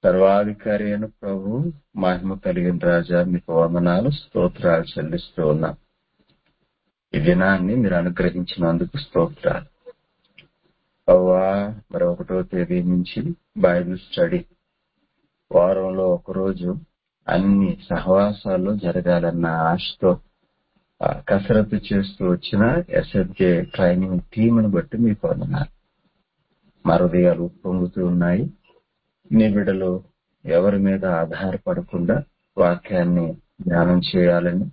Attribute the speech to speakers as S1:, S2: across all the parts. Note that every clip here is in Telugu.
S1: సర్వాధికారి అయిన ప్రభు మహిమ కలిగిన రాజా మీకు వందనాలు స్తోత్రాలు చెల్లిస్తూ ఉన్నాం ఈ దినాన్ని మీరు అనుగ్రహించినందుకు స్తోత్రాలు అవ్వా మరి ఒకటో తేదీ నుంచి బైబిల్ స్టడీ వారంలో ఒకరోజు అన్ని సహవాసాల్లో జరగాలన్న ఆశతో ఆ, కసరత్తు చేస్తూ వచ్చిన ఎస్ఎఫ్జే ట్రైనింగ్ టీంను బట్టి మీకు వందనాలు మా హృదయాలు పొంగుతూ ఉన్నాయి నీ బిడ్డలు ఎవరి మీద ఆధారపడకుండా వాక్యాన్ని ధ్యానం చేయాలని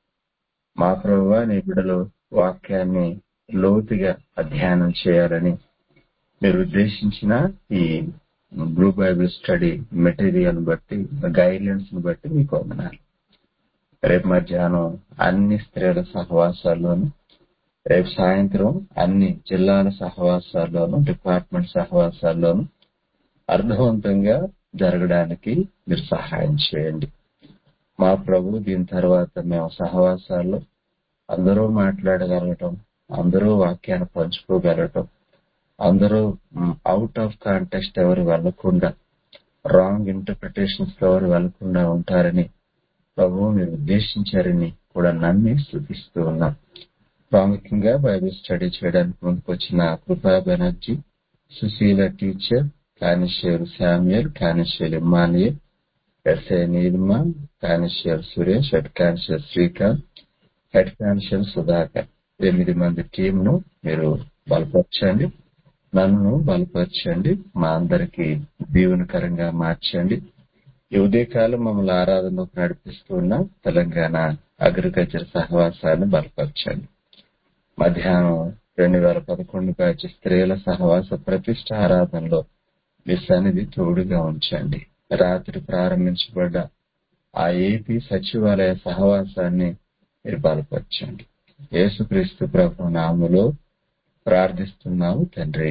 S1: మా ప్రభువా నీ బిడ్డలు వాక్యాన్ని లోతుగా అధ్యయనం చేయాలని మీరు ఉద్దేశించిన ఈ బ్లూ బైబిల్ స్టడీ మెటీరియల్ బట్టి గైడ్లైన్స్ ని బట్టి మీకు వందనాలు రేపు మధ్యాహ్నం అన్ని స్త్రీల సహవాసాల్లోనూ రేపు సాయంత్రం అన్ని జిల్లాల సహవాసాల్లోనూ డిపార్ట్మెంట్ సహవాసాల్లోనూ అర్థవంతంగా జరగడానికి మీరు సహాయం చేయండి మా ప్రభు దీని తర్వాత మేము సహవాసాల్లో అందరూ మాట్లాడగలగటం అందరూ వాక్యాన్ని పంచుకోగలగటం అందరూ అవుట్ ఆఫ్ కాంటెక్స్ట్ ఎవరు వెళ్లకుండా రాంగ్ ఇంటర్ప్రిటేషన్స్ ఎవరు వెళ్లకుండా ఉంటారని ప్రభు మీరు ఉద్దేశించారని కూడా నమ్మి స్థుతిస్తూ ఉన్నాం ప్రాముఖ్యంగా బైబిల్ స్టడీ చేయడానికి ముందుకు వచ్చిన కృపా బెనర్జీ సుశీల టీచర్ కానిషేర్ శామ్యుయల్ కానిషేర్ ఇమ్మానియల్ ఎస్ఐ నీలిమ కానిషేర్ సురేష్ హెడ్ కానిషేర్ శ్రీకాంత్ హెడ్ కానిషేర్ సుధాకర్ ఎనిమిది మంది టీంను మీరు బలపరచండి నన్ను బలపరచండి మా అందరికి దీవెనకరంగా మార్చండి ఈ ఉదయకాలం మమ్మల్ని ఆరాధనలోకి నడిపిస్తున్న తెలంగాణ అగ్రికల్చర్ సహవాసాన్ని బలపరచండి మధ్యాహ్నం రెండు వేల పదకొండు బ్యాచ్ స్త్రీల సహవాస ప్రతిష్ట ఆరాధనలో మీ సన్నిధి తోడుగా ఉంచండి రాత్రి ప్రారంభించబడ్డ ఆ ఏపీ సచివాలయ సహవాసాన్ని మీరు బలపరచండి యేసుక్రీస్తు ప్రభు నాములో ప్రార్థిస్తున్నాము తండ్రి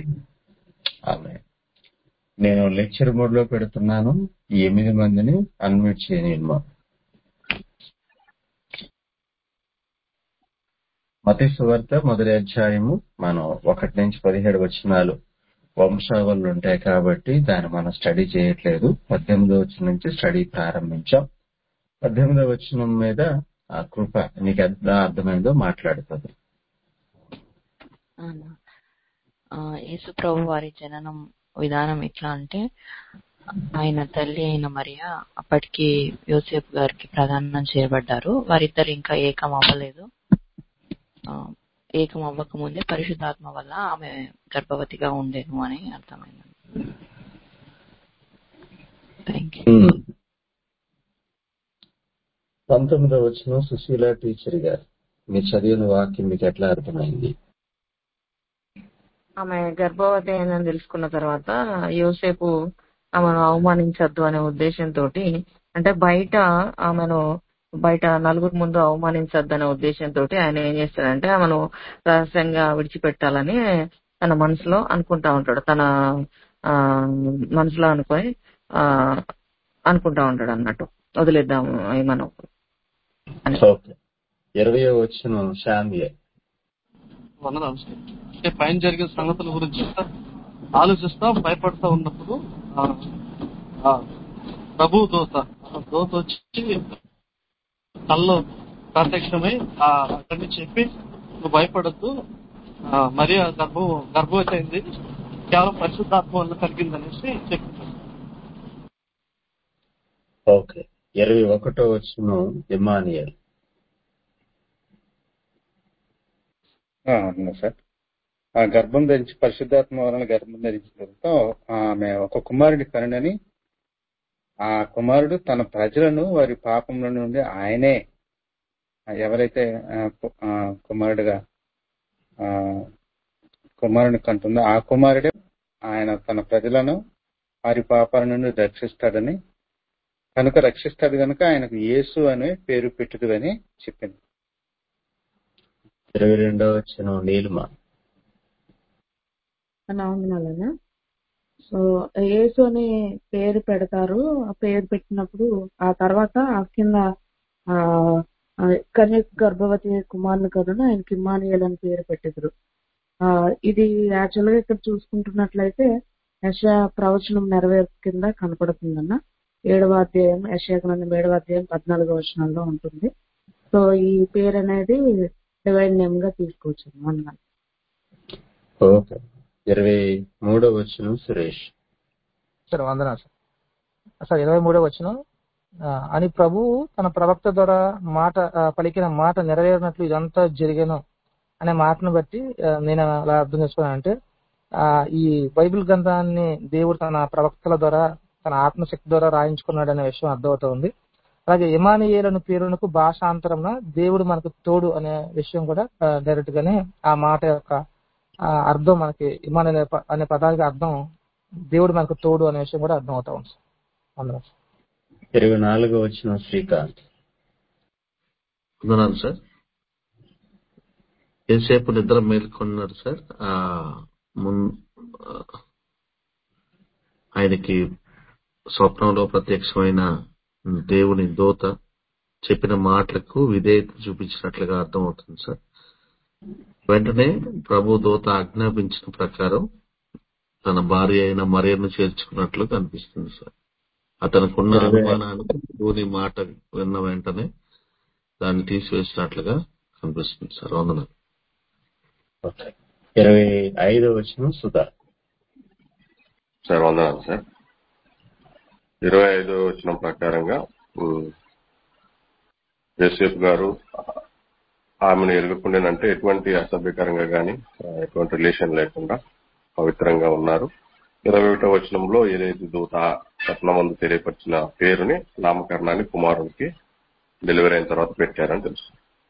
S1: ఆమె నేను లెక్చర్ మోడ్ లో పెడుతున్నాను ఈ ఎనిమిది మందిని అన్మ్యూట్ చేయనిమ్మా మతి సువార్త మొదటి అధ్యాయము మనం ఒకటి నుంచి పదిహేడు వచనాలు వంశావళులు ఉంటాయి కాబట్టి దాన్ని మనం స్టడీ చేయట్లేదు పద్దెనిమిదో వచనం నుంచి స్టడీ ప్రారంభించాం పద్దెనిమిదో వచనం మీద ఆ కృప నీకు ఎంత అర్థమైందో మాట్లాడుతుంది
S2: అవునా. ఆ, యేసు ప్రభు వారి జననం విధానం ఎట్లా అంటే ఆయన తల్లి అయిన మరియా అప్పటికి యోసేపు గారికి ప్రదానం చేయబడ్డారు వారిద్దరు ఇంకా ఏకం అవ్వలేదు ఆ, ఏకం అవ్వక ముందే పరిశుద్ధాత్మ వల్ల ఆమె గర్భవతిగా ఉండేను అని అర్థమైంది థ్యాంక్ యూ
S1: ఉమ్. పంతొమ్మిదో వచనం సుశీల టీచర్ గారు మీరు చదివిన వాక్యం మీకు ఎట్లా అర్థమైంది
S3: ఆమె గర్భవతి అయినని తెలుసుకున్న తర్వాత యోసేపు ఆమెను అవమానించద్దు అనే ఉద్దేశంతో అంటే బయట ఆమెను బయట నలుగురు ముందు అవమానించద్దు అనే ఉద్దేశంతో ఆయన ఏం చేస్తాడంటే ఆమెను రహస్యంగా విడిచిపెట్టాలని తన మనసులో అనుకుంటా ఉంటాడు తన ఆ మనసులో అనుకొని ఆ అనుకుంటా ఉంటాడు అన్నట్టు వదిలేద్దాం మనం అని
S1: ఓకే ఇరవై వచనం శాంతియే
S4: వందనాలు సార్. అంటే పైన జరిగిన సంగతుల గురించి ఆలోచిస్తా భయపడతా ఉన్నప్పుడు ఆ, ఆ, ప్రభు దోత ఆ దోత వచ్చి కల్లో ప్రత్యక్షమై ఆ అక్కడి నుంచి చెప్పి నువ్వు భయపడద్దు మరి ఆ గర్భం గర్భవతి అయింది కేవలం పరిశుద్ధాత్మ వల్ల కలిగిందనేసి చెప్పింది
S1: ఓకే ఇరవై ఒకటో వచనం ఇమానియల్
S5: ఆ, అవును సార్ ఆ గర్భం ధరించి పరిశుద్ధాత్మ వలన గర్భం ధరించిన తర్వాత ఆమె ఒక కుమారుడి కరుణని ఆ కుమారుడు తన ప్రజలను వారి పాపంలో నుండి ఆయనే ఆ, ఎవరైతే ఆ, కు- ఆ, కుమారుడుగా ఆ, కుమారుని కంటుందో ఆ కుమారుడే ఆయన తన ప్రజలను వారి పాపాల నుండి రక్షిస్తాడని కనుక రక్షిస్తాడు కనుక ఆయనకు యేసు అనే పేరు పెట్టుదు అని చెప్పింది
S1: ఇరవై రెండో వచనం నీలిమ
S6: అని అవునాలనా సో యేసు అనే పేరు పెడతారు ఆ పేరు పెట్టినప్పుడు ఆ తర్వాత ఆ కింద ఆ ఆ, కన్యక గర్భవతి కుమారుని కరుణ ఆయనకి ఇమ్మానుయేల్ అని పేరు పెట్టిದ್ರು ఆ ఇది యాక్చువల్ గా ఇక్కడ చూసుకుంటున్నట్లయితే యశా ప్రవచనం నెరవేర్పు కింద కనపడుతుందన్న ఏడవ అధ్యాయం యశా గ్రంథం ఏడవ అధ్యాయం పద్నాలుగో వచనంలో ఉంటుంది సో ఈ పేరు అనేది డివైన్ నేమ్ గా తీసుకోవచ్చు అన్న
S1: ఓకే ఇరవై మూడో వచ్చిన సురేష్
S7: సార్ వందనా సార్ సార్ ఇరవై మూడో వచ్చిన అని ప్రభువు తన ప్రవక్త ద్వారా మాట ఆ, పలికిన మాట నెరవేరినట్లు ఇదంతా జరిగాను అనే మాటను బట్టి ఆ, నేను అలా అర్థం చేసుకున్నానంటే ఆ, ఈ బైబిల్ గ్రంథాన్ని దేవుడు తన ప్రవక్తల ద్వారా తన ఆత్మశక్తి ద్వారా రాయించుకున్నాడు అనే విషయం అర్థమవుతుంది అలాగే ఇమానియేలను పేరునకు భాషాంతరం దేవుడు మనకు తోడు అనే విషయం కూడా డైరెక్ట్ గానే ఆ మాట యొక్క ఆ, అర్థం మనకి ఇమాన్ అనే ప- అనే పదానికి అర్థం దేవుడు మనకు తోడు అనే విషయం కూడా అర్థం అవుతా ఉంది సార్. వందనాలు సార్.
S1: ఇరవై నాలుగో వచ్చిన శ్రీకాంత్
S8: వందనాలు సార్ ఎంతసేపు నిద్ర మేల్కొన్నారు సార్ ఆ మున్ ఆ, ఆయనకి స్వప్నంలో ప్రత్యక్షమైన దేవుని దోత చెప్పిన మాటలకు విధేయత చూపించినట్లుగా అర్థం అవుతుంది సార్ వెంటనే ప్రభు దోత ఆజ్ఞాపించిన ప్రకారం తన భార్య అయిన మరియను చేర్చుకున్నట్లు కనిపిస్తుంది సార్ అతనుకున్న
S1: ఇరవై
S8: అనుమానానికి దేవుని మాట విన్న వెంటనే దాన్ని తీసివేసినట్లుగా కనిపిస్తుంది సార్ వందనాలు
S1: ఓకే. ఇరవై ఐదో వచ్చిన సుధా
S9: సార్ వందనాలు సార్ ఇరవై ఐదో వచ్చిన ప్రకారంగా ఉమ్, యోసేపు గారు ఆమెను ఎరుగుకుండేనంటే ఎటువంటి అసభ్యకరంగా గాని ఆ, ఎటువంటి రిలేషన్ లేకుండా పవిత్రంగా ఉన్నారు ఇరవై ఒకటో వచనంలో ఏదైతే దూత స్వప్నమందు తెలియపరిచిన పేరుని నామకరణాన్ని కుమారుడికి డెలివరీ అయిన తర్వాత పెట్టారని తెలుసు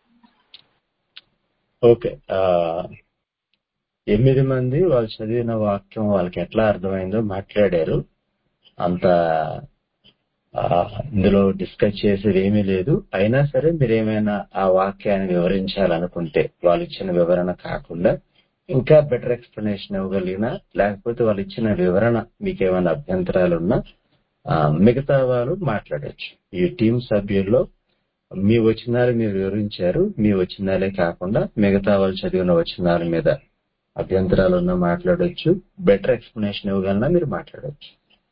S1: ఓకే ఆ, ఎనిమిది మంది వాళ్ళు చదివిన వాక్యం వాళ్ళకి ఎట్లా అర్థమైందో మాట్లాడారు అంత ఆ, ఇందులో డిస్కస్ చేసేది ఏమీ లేదు అయినా సరే మీరు ఏమైనా ఆ వాక్యాన్ని వివరించాలనుకుంటే వాళ్ళు ఇచ్చిన వివరణ కాకుండా ఇంకా బెటర్ ఎక్స్ప్లెనేషన్ ఇవ్వగలిగినా లేకపోతే వాళ్ళు ఇచ్చిన వివరణ మీకు ఏమైనా అభ్యంతరాలు ఉన్నా ఆ, మిగతా వాళ్ళు మాట్లాడొచ్చు ఈ టీం సభ్యుల్లో మీ వచనాలు మీరు వివరించారు మీ వచనాలే కాకుండా మిగతా వాళ్ళు చదివిన వచనాల మీద అభ్యంతరాలు ఉన్నా మాట్లాడొచ్చు బెటర్ ఎక్స్ప్లెనేషన్ ఇవ్వగలనా మీరు మాట్లాడొచ్చు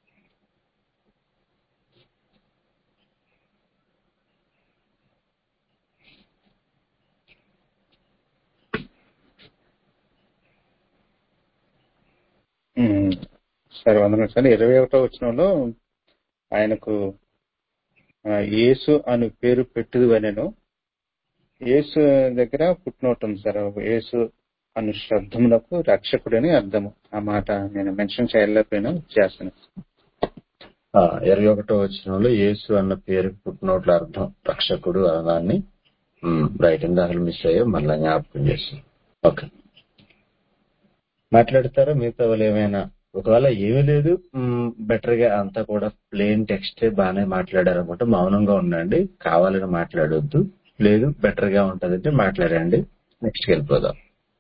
S5: ఉమ్. సరే వందనాలు సార్ ఇరవై ఒకటో వచనంలో ఆయనకు ఆ, యేసు అని పేరు పెట్టుదు అనేను యేసు దగ్గర పుట్టినోట్ ఉంది సార్ యేసు అను శబ్దములకు రక్షకుడని అర్థము ఆ మాట నేను మెన్షన్ చేయలేకపోయినా చేస్తాను
S1: ఆ, ఇరవై ఒకటో వచనంలో యేసు అన్న పేరు పుట్టినోట్ల అర్థం రక్షకుడు అన్నదాన్ని రైట్ ఇందాక మిస్ అయ్యో మళ్ళీ జ్ఞాపకం చేస్తాం ఓకే మాట్లాడతారా మిగతా వాళ్ళు ఏమైనా ఒకవేళ ఏమీ లేదు బెటర్ గా అంతా కూడా ప్లేన్ టెక్స్ట్ బాగానే మాట్లాడారు అనుకుంటే మౌనంగా ఉండండి కావాలని మాట్లాడొద్దు లేదు బెటర్ గా ఉంటదంటే మాట్లాడండి నెక్స్ట్ వెళ్ళిపోదాం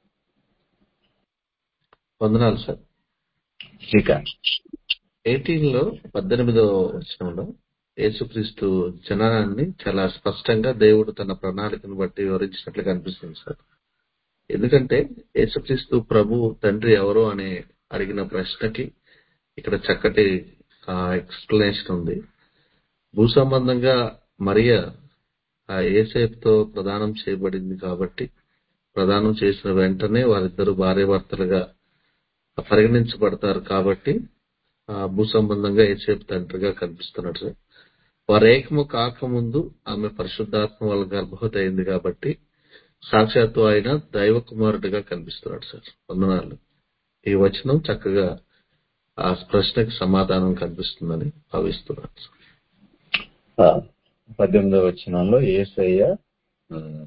S8: వందనాలు సార్
S1: శ్రీకాంత్
S8: ఎయిటీన్ లో పద్దెనిమిదో వచనంలో యేసుక్రీస్తు జననాన్ని చాలా స్పష్టంగా దేవుడు తన ప్రణాళికను బట్టి వివరించినట్లు కనిపిస్తుంది సార్ ఎందుకంటే యేసుక్రీస్తు ప్రభు తండ్రి ఎవరు అనే అడిగిన ప్రశ్నకి ఇక్కడ చక్కటి ఎక్స్ప్లెనేషన్ ఉంది భూ సంబంధంగా మరియ ఆ ఏసేపుతో ప్రదానం చేయబడింది కాబట్టి ప్రదానం చేసిన వెంటనే వారిద్దరు భార్యాభర్తలుగా పరిగణించబడతారు కాబట్టి ఆ భూ సంబంధంగా ఏసేపు తండ్రిగా కనిపిస్తున్నాడు సార్ వారు ఏకము కాకముందు ఆమె పరిశుద్ధాత్మ వల్ల గర్భవతి అయింది కాబట్టి సాక్షాత్తు ఆయన దైవ కుమారుడిగా కనిపిస్తున్నాడు సార్ వందనాలు ఈ వచనం చక్కగా ఆ ప్రశ్నకి సమాధానం కనిపిస్తుందని భావిస్తున్నాను సార్
S1: ఆ, పద్దెనిమిదవ వచనంలో ఏసయ్య ఉమ్,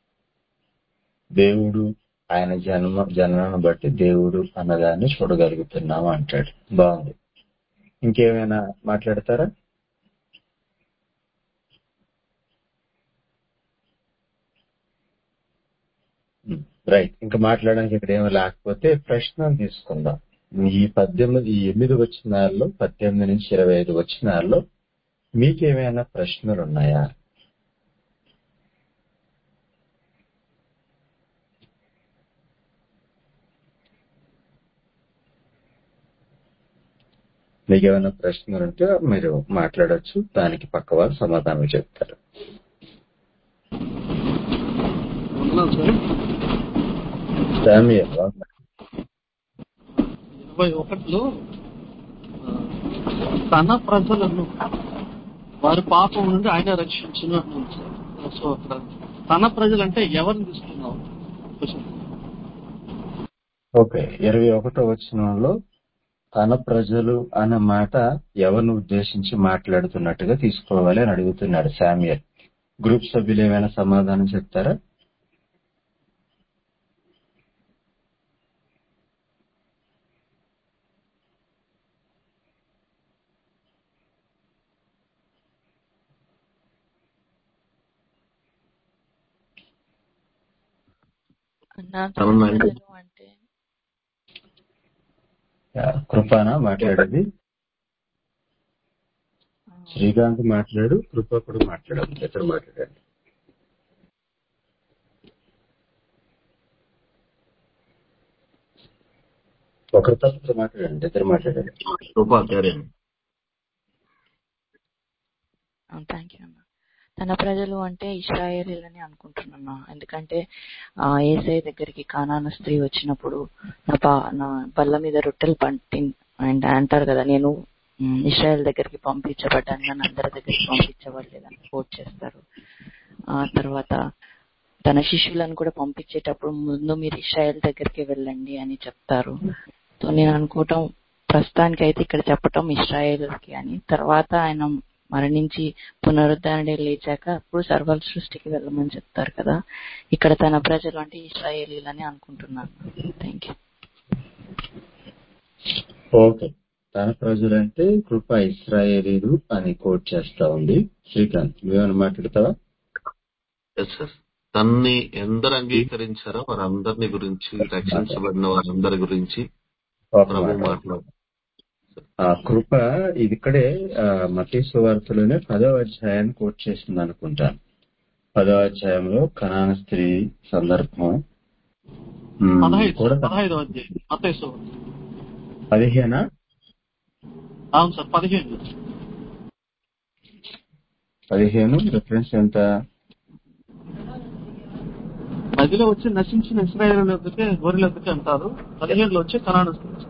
S1: దేవుడు ఆయన జన్మ జననాన్ని బట్టి దేవుడు అన్నదాన్ని చూడగలుగుతున్నాం అంటాడు బాగుంది ఇంకేమైనా మాట్లాడతారా ఉమ్, రైట్ ఇంకా మాట్లాడడానికి ఇక్కడ ఏమీ లేకపోతే ప్రశ్న తీసుకుందాం ఈ పద్దెనిమిది ఈ ఎనిమిది వచనాల్లో పద్దెనిమిది నుంచి ఇరవై ఐదు వచనాల్లో మీకేమైనా ప్రశ్నలు ఉన్నాయా మీకు ఏమైనా ప్రశ్నలు ఉంటే మీరు మాట్లాడొచ్చు దానికి పక్క వాళ్ళు సమాధానం చెప్తారు
S4: ఉన్నాను సార్
S1: శామ్యూయల్
S4: ఇరవై ఒకటిలో ఆ, తన ప్రజలను వారి పాపం నుండి ఆయన రక్షించును అని ఉంది సార్ సో అక్కడ తన ప్రజలంటే ఎవరిని తీసుకున్నావు క్వశ్చన్
S1: ఓకే ఇరవై ఒకటో వచనంలో తన ప్రజలు అన్న మాట ఎవరిని ఉద్దేశించి మాట్లాడుతున్నట్టుగా తీసుకోవాలి అని అడుగుతున్నాడు శామ్యుయల్ గ్రూప్ సభ్యులు ఏమైనా సమాధానం చెప్తారా
S2: నా
S8: తన
S2: తన
S8: నాయకుడు.
S2: ప్రజలు అంటే
S1: యా, కృపానా మాట్లాడేది
S2: ఆ,
S1: శ్రీకాంత్ మాట్లాడు కృప కూడా మాట్లాడాలి ఇద్దరు మాట్లాడండి ఒకరి తరపున మాట్లాడండి ఇద్దరు మాట్లాడండి
S8: ఉపాధ్యాయం
S2: థ్యాంక్ యూ అన్న తన ప్రజలు అంటే ఇస్రాయేలీలని అనుకుంటున్నా ఎందుకంటే ఆ ఏసై దగ్గరికి కానాన స్త్రీ వచ్చినప్పుడు నా పా నా బల్ల మీద రొట్టెలు పంటి అండ్ అంటారు కదా నేను మ్, ఇస్రాయేల్ దగ్గరికి పంపించబడ్డాను కానీ అందరి దగ్గరికి పంపించబడలేదని కోట్ చేస్తారు ఆ తర్వాత తన శిష్యులను కూడా పంపించేటప్పుడు ముందు మీరు ఇస్రాయేల్ దగ్గరికి వెళ్ళండి అని చెప్తారు సో నేను అనుకోవటం ప్రస్తుతానికి అయితే ఇక్కడ చెప్పటం ఇస్రాయేల్కి అని తర్వాత ఆయన మరణించి పునరుద్ధరణ లేచాక అప్పుడు సర్వల సృష్టికి వెళ్ళమని చెప్తారు కదా ఇక్కడ తన ప్రజలు అంటే ఇస్రాయేలీలని అనుకుంటున్నాను థ్యాంక్ యూ
S1: ఓకే తన ప్రజలంటే కృప ఇస్రాయేలీలు అని కోట్ చేస్తా ఉంది శ్రీకాంత్ నువ్వేమైనా మాట్లాడతావా
S8: ఎస్ సార్ తన్ని ఎందరు అంగీకరించారో వారందరిని గురించి రక్షించబడిన వారందరి గురించి
S1: ఒక
S8: ప్రభు
S1: మాట
S8: మాట్లాడు
S1: ఆ కృప ఇది ఇక్కడే మతీసు వార్తలోనే పదవ అధ్యాయాన్ని కోట్ చేసింది అనుకుంటాను పదవ అధ్యాయంలో కనాన స్త్రీ సందర్భం ఉమ్,
S4: పదహైదు
S1: కూడా
S4: పదహైదు అధ్యాయం మత్తయి
S1: పదిహేనా
S4: అవును సార్ పదిహేను
S1: పదిహేను రిఫరెన్స్ ఎంత
S4: మధ్యలో వచ్చి నశించిన ఇస్రాయేల్ ఎద్దుకే గొర్రెల ఎద్దుకే అంటారు పదిహేడులో వచ్చి కనాడ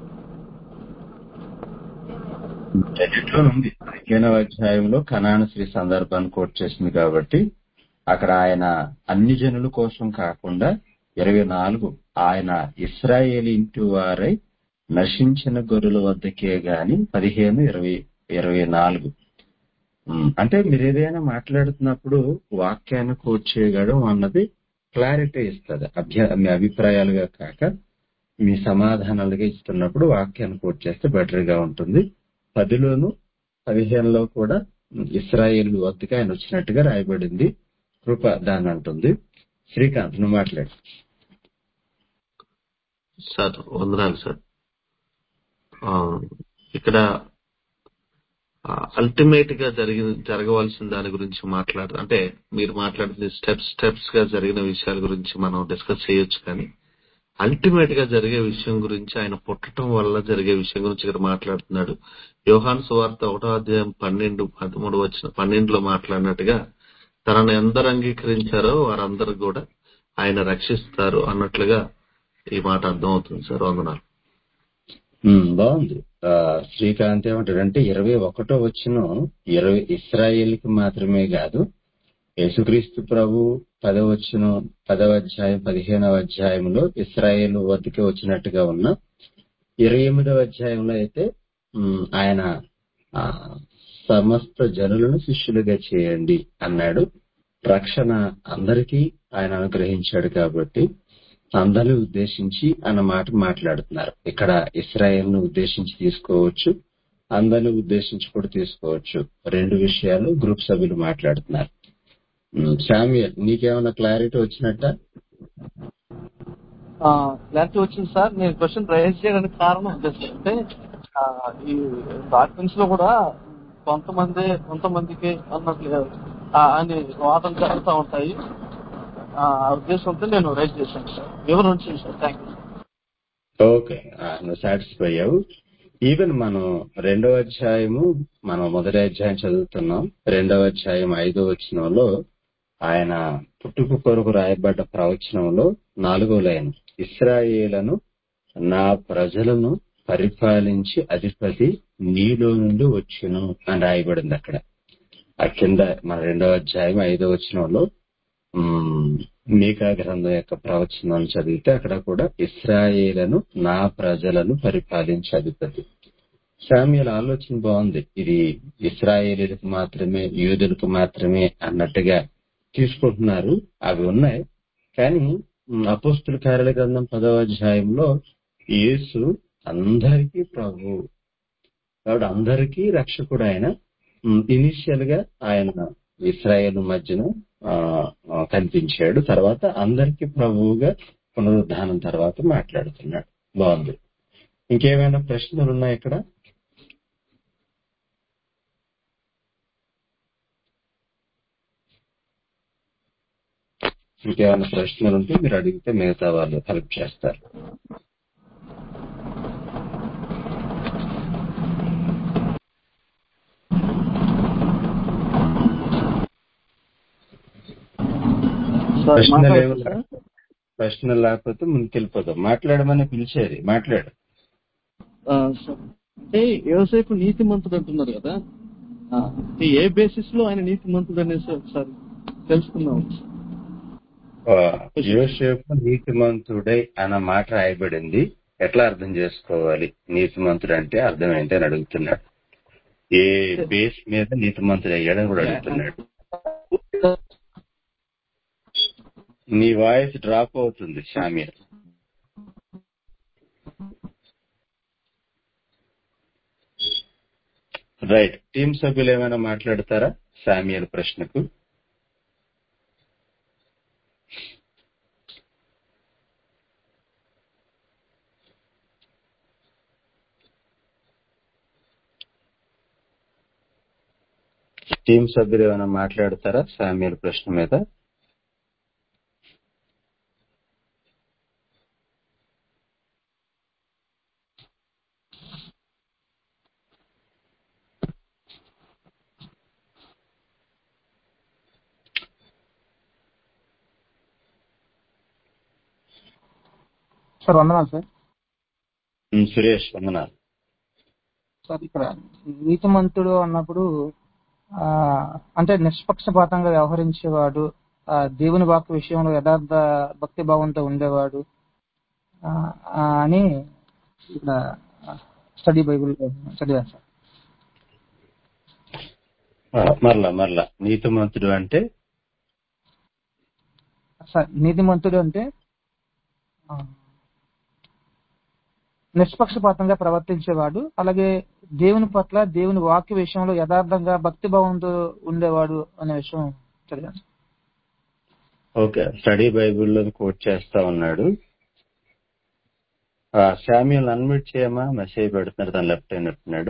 S1: రెండిట్లో ఉంది పదిహేనవ అధ్యాయంలో కనాన స్త్రీ సందర్భాన్ని కోట్ చేసింది కాబట్టి అక్కడ ఆయన అన్ని జనుల కోసం కాకుండా ఇరవై నాలుగు ఆయన ఇస్రాయేల్ ఇంటి వారై నశించిన గొర్రెల వద్దకే గాని పదిహేను ఇరవై ఇరవై నాలుగు ఉమ్, అంటే మీరు ఏదైనా మాట్లాడుతున్నప్పుడు వాక్యాన్ని కోట్ చేయగడం అన్నది క్లారిటీ ఇస్తుంది అభ్య మీ అభిప్రాయాలుగా కాక మీ సమాధానాలుగా ఇస్తున్నప్పుడు వాక్యాన్ని కోట్ చేస్తే బెటర్ గా ఉంటుంది పదిలోను పదిహేనులో కూడా ఇస్రాయేల్ వద్దకు ఆయన వచ్చినట్టుగా రాయబడింది కృప దాన్ని అంటుంది శ్రీకాంత్ నువ్వు మాట్లాడు
S8: సార్ వందనాలు సార్ ఆ, ఇక్కడ అల్టిమేట్ గా జరిగిన జరగవలసిన దాని గురించి మాట్లాడు అంటే మీరు మాట్లాడుతున్న స్టెప్స్ స్టెప్స్ గా జరిగిన విషయాల గురించి మనం డిస్కస్ చేయొచ్చు కానీ అల్టిమేట్ గా జరిగే విషయం గురించి ఆయన పుట్టడం వల్ల జరిగే విషయం గురించి ఇక్కడ మాట్లాడుతున్నాడు యోహాన్ సువార్త ఒకటో అధ్యాయం పన్నెండు పదమూడు వచ్చిన పన్నెండులో మాట్లాడినట్టుగా తనను ఎందరు అంగీకరించారో వారందరూ కూడా ఆయన రక్షిస్తారు అన్నట్లుగా ఈ మాట అర్థం అవుతుంది సార్ వందనాలు
S1: ఉమ్, బాగుంది ఆ, శ్రీకాంత్ ఏమంటాడంటే ఇరవై ఒకటో వచ్చిన ఇరవై ఇస్రాయేల్ కి మాత్రమే కాదు యేసుక్రీస్తు ప్రభు పదవచ్చును పదవ అధ్యాయం పదిహేనవ అధ్యాయంలో ఇస్రాయేల్ వద్దకే వచ్చినట్టుగా ఉన్న ఇరవై ఎనిమిదవ అధ్యాయంలో అయితే ఉమ్, ఆయన ఆ, సమస్త జనులను శిష్యులుగా చేయండి అన్నాడు రక్షణ అందరికీ ఆయన అనుగ్రహించాడు కాబట్టి అందరిని ఉద్దేశించి అన్న మాట మాట్లాడుతున్నారు ఇక్కడ ఇస్రాయేల్ ను ఉద్దేశించి తీసుకోవచ్చు అందరిని ఉద్దేశించి కూడా తీసుకోవచ్చు రెండు విషయాలు గ్రూప్ సభ్యులు మాట్లాడుతున్నారు ఉమ్, శామ్యూయల్ నీకేమైనా క్లారిటీ వచ్చినట్ట
S4: క్లారిటీ వచ్చింది సార్ నేను క్వశ్చన్ రైజ్ చేయడానికి కారణం అదే సార్ అంటే ఆ, ఈ డాక్యుమెంట్స్ లో కూడా కొంతమంది కొంతమందికి అన్నట్లు ఆ, అని వాదన జరుగుతూ ఉంటాయి ఆ ఆ ఉద్దేశంతో నేను రైజ్ చేశాను సార్ వివరణ వచ్చింది సార్ థ్యాంక్ యూ
S1: ఓకే ఆ, నువ్వు సాటిస్ఫై అయ్యావు ఈవెన్ మనం రెండవ అధ్యాయము మనం మొదటి అధ్యాయం చదువుతున్నాం రెండవ అధ్యాయం ఐదో వచనంలో ఆయన పుట్టుకు కొరకు రాయబడ్డ ప్రవచనంలో నాలుగో లైన్ ఇస్రాయేలను నా ప్రజలను పరిపాలించి అధిపతి నీలో నుండి వచ్చును అని రాయబడింది అక్కడ ఆ కింద మన రెండవ అధ్యాయం ఐదో వచనంలో ఉమ్, మీకా గ్రంథం యొక్క ప్రవచనాలు చదివితే అక్కడ కూడా ఇస్రాయేలను నా ప్రజలను పరిపాలించే అధిపతి సామ్యుల ఆలోచన బాగుంది ఇది ఇస్రాయేలీలకు మాత్రమే యూదులకు మాత్రమే అన్నట్టుగా తీసుకుంటున్నారు అవి ఉన్నాయి కానీ ఉమ్, అపోస్తుల కార్యాల గ్రంథం పదవ అధ్యాయంలో యేసు అందరికీ ప్రభు కాబట్టి అందరికీ రక్షకుడు ఆయన ఇనిషియల్ గా ఆయన ఇస్రాయేల్ మధ్యన ఆ, ఆ, కనిపించాడు తర్వాత అందరికీ ప్రభువుగా పునరుద్ధానం తర్వాత మాట్లాడుతున్నాడు బాగుంది ఇంకేమైనా ప్రశ్నలు ఉన్నాయి ఇక్కడ ఇంకేమైనా ప్రశ్నలు ఉంటే మీరు అడిగితే మిగతా వాళ్ళు హెల్ప్ చేస్తారు
S4: సార్
S1: ప్రశ్నలు ఏమి
S4: మాట్లాడతారా
S1: ప్రశ్నలు లేకపోతే ముందుకెళ్ళిపోతాం మాట్లాడమని పిలిచేది మాట్లాడు
S4: ఆ, సార్ అంటే యోసేపు నీతి మంతుడు అంటున్నారు కదా ఆ, ఇది ఏ బేసిస్ లో ఆయన నీతి మంతుడు అనేసి ఒకసారి తెలుసుకుందాం
S1: ఆ, యోసేపు నీతిమంతుడై అన్న మాట రాయబడింది ఎట్లా అర్థం చేసుకోవాలి నీతిమంతుడు అంటే అర్థం ఏంటి అని అడుగుతున్నాడు ఏ బేస్ మీద నీతిమంతుడు అయ్యాడని కూడా అడుగుతున్నాడు నీ వాయిస్ డ్రాప్ అవుతుంది షామీర్ రైట్ టీం సభ్యులు ఏమైనా మాట్లాడతారా సామియల్ ప్రశ్నకు టీం సభ్యులు ఏమైనా మాట్లాడతారా సామ్యుల ప్రశ్న మీద
S7: సార్ వందనాలు సార్
S1: ఉమ్, సురేష్ వందనాలు
S7: సార్ ఇక్కడ నీతిమంతుడు అన్నప్పుడు ఆ అంటే నిష్పక్షపాతంగా వ్యవహరించేవాడు ఆ దేవుని వాక్య విషయంలో యథార్థ భక్తి భావంతో ఉండేవాడు ఆ, ఆ, అని ఇక్కడ స్టడీ బైబుల్ చదివాను సార్
S1: ఆ, మరలా మరలా నీతిమంతుడు అంటే
S7: సార్ నీతిమంతుడు అంటే ఆ, నిష్పక్షపాతంగా ప్రవర్తించేవాడు అలాగే దేవుని పట్ల దేవుని వాక్య విషయంలో యథార్థంగా భక్తి భావంతో ఉండేవాడు అనే విషయం చదివాను సార్.
S1: ఓకే స్టడీ బైబిల్లో కోట్ చేస్తా ఉన్నాడు శామ్యుల్ అన్మిట్ చేయమా మెసేజ్ పెడుతున్నాడు తను లెఫ్ట్ అయినట్టున్నాడు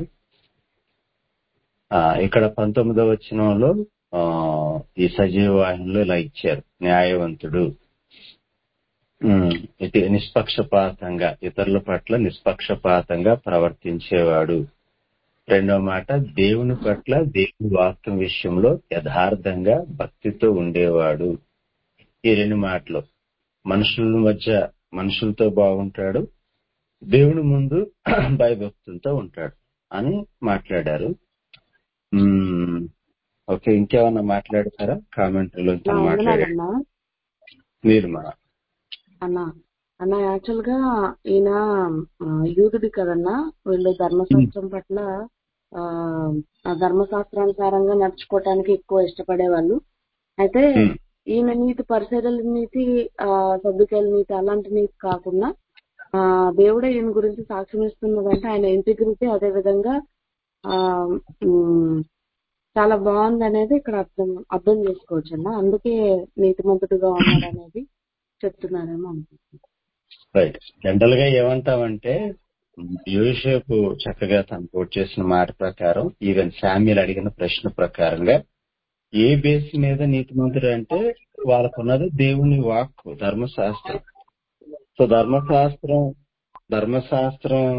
S1: ఆ, ఇక్కడ పంతొమ్మిదవ వచనంలో ఆ, ఈ సజీవ వాహినిలో ఇలా ఇచ్చారు న్యాయవంతుడు ఉమ్, ఇది నిష్పక్షపాతంగా ఇతరుల పట్ల నిష్పక్షపాతంగా ప్రవర్తించేవాడు రెండో మాట దేవుని పట్ల దేవుని వాక్యం విషయంలో యథార్థంగా భక్తితో ఉండేవాడు ఈ రెండు మాటలు మనుషుల మధ్య మనుషులతో బాగుంటాడు దేవుని ముందు భయభక్తులతో ఉంటాడు అని మాట్లాడారు మ్మ్. ఓకే ఇంకేమన్నా మాట్లాడతారా కామెంటరీలో
S6: నా
S1: మాట్లాడారు
S6: వందనాలన్నా
S1: మీరు మా
S6: అన్న అన్న యాక్చువల్ గా ఈయన ఆ, యూదుడి కదన్నా వీళ్ళు ధర్మశాస్త్రం పట్ల ఆ ఆ ధర్మశాస్త్రానుసారంగా నడుచుకోవటానికి ఎక్కువ ఇష్టపడేవాళ్ళు అయితే
S1: మ్మ్.
S6: ఈయన నీతి పరిశీలన నీతి ఆ సర్దుకేల నీతి అలాంటి నీతి కాకుండా ఆ దేవుడే ఈయన గురించి సాక్ష్యం ఇస్తున్నదంటే ఆయన ఇంటిగ్రిటీ అదే విధంగా ఆ ఉమ్, చాలా బాగుంది అనేది ఇక్కడ అర్థం అర్థం చేసుకోవచ్చు అన్న అందుకే నీతిమంతుడుగా ఉన్నాడు అనేది చెప్తున్నారేమో అనుకుంటున్నాను
S1: రైట్ జనరల్ గా ఏమంటామంటే యోసేపు చక్కగా తను కోట్ చేసిన మాట ప్రకారం ఈవెన్ శామ్యుల్ అడిగిన ప్రశ్న ప్రకారంగా ఏ బేస్ మీద నీతిమంతుడు అంటే వాళ్ళకున్నది దేవుని వాక్కు ధర్మశాస్త్రం సో ధర్మశాస్త్రం ధర్మశాస్త్రం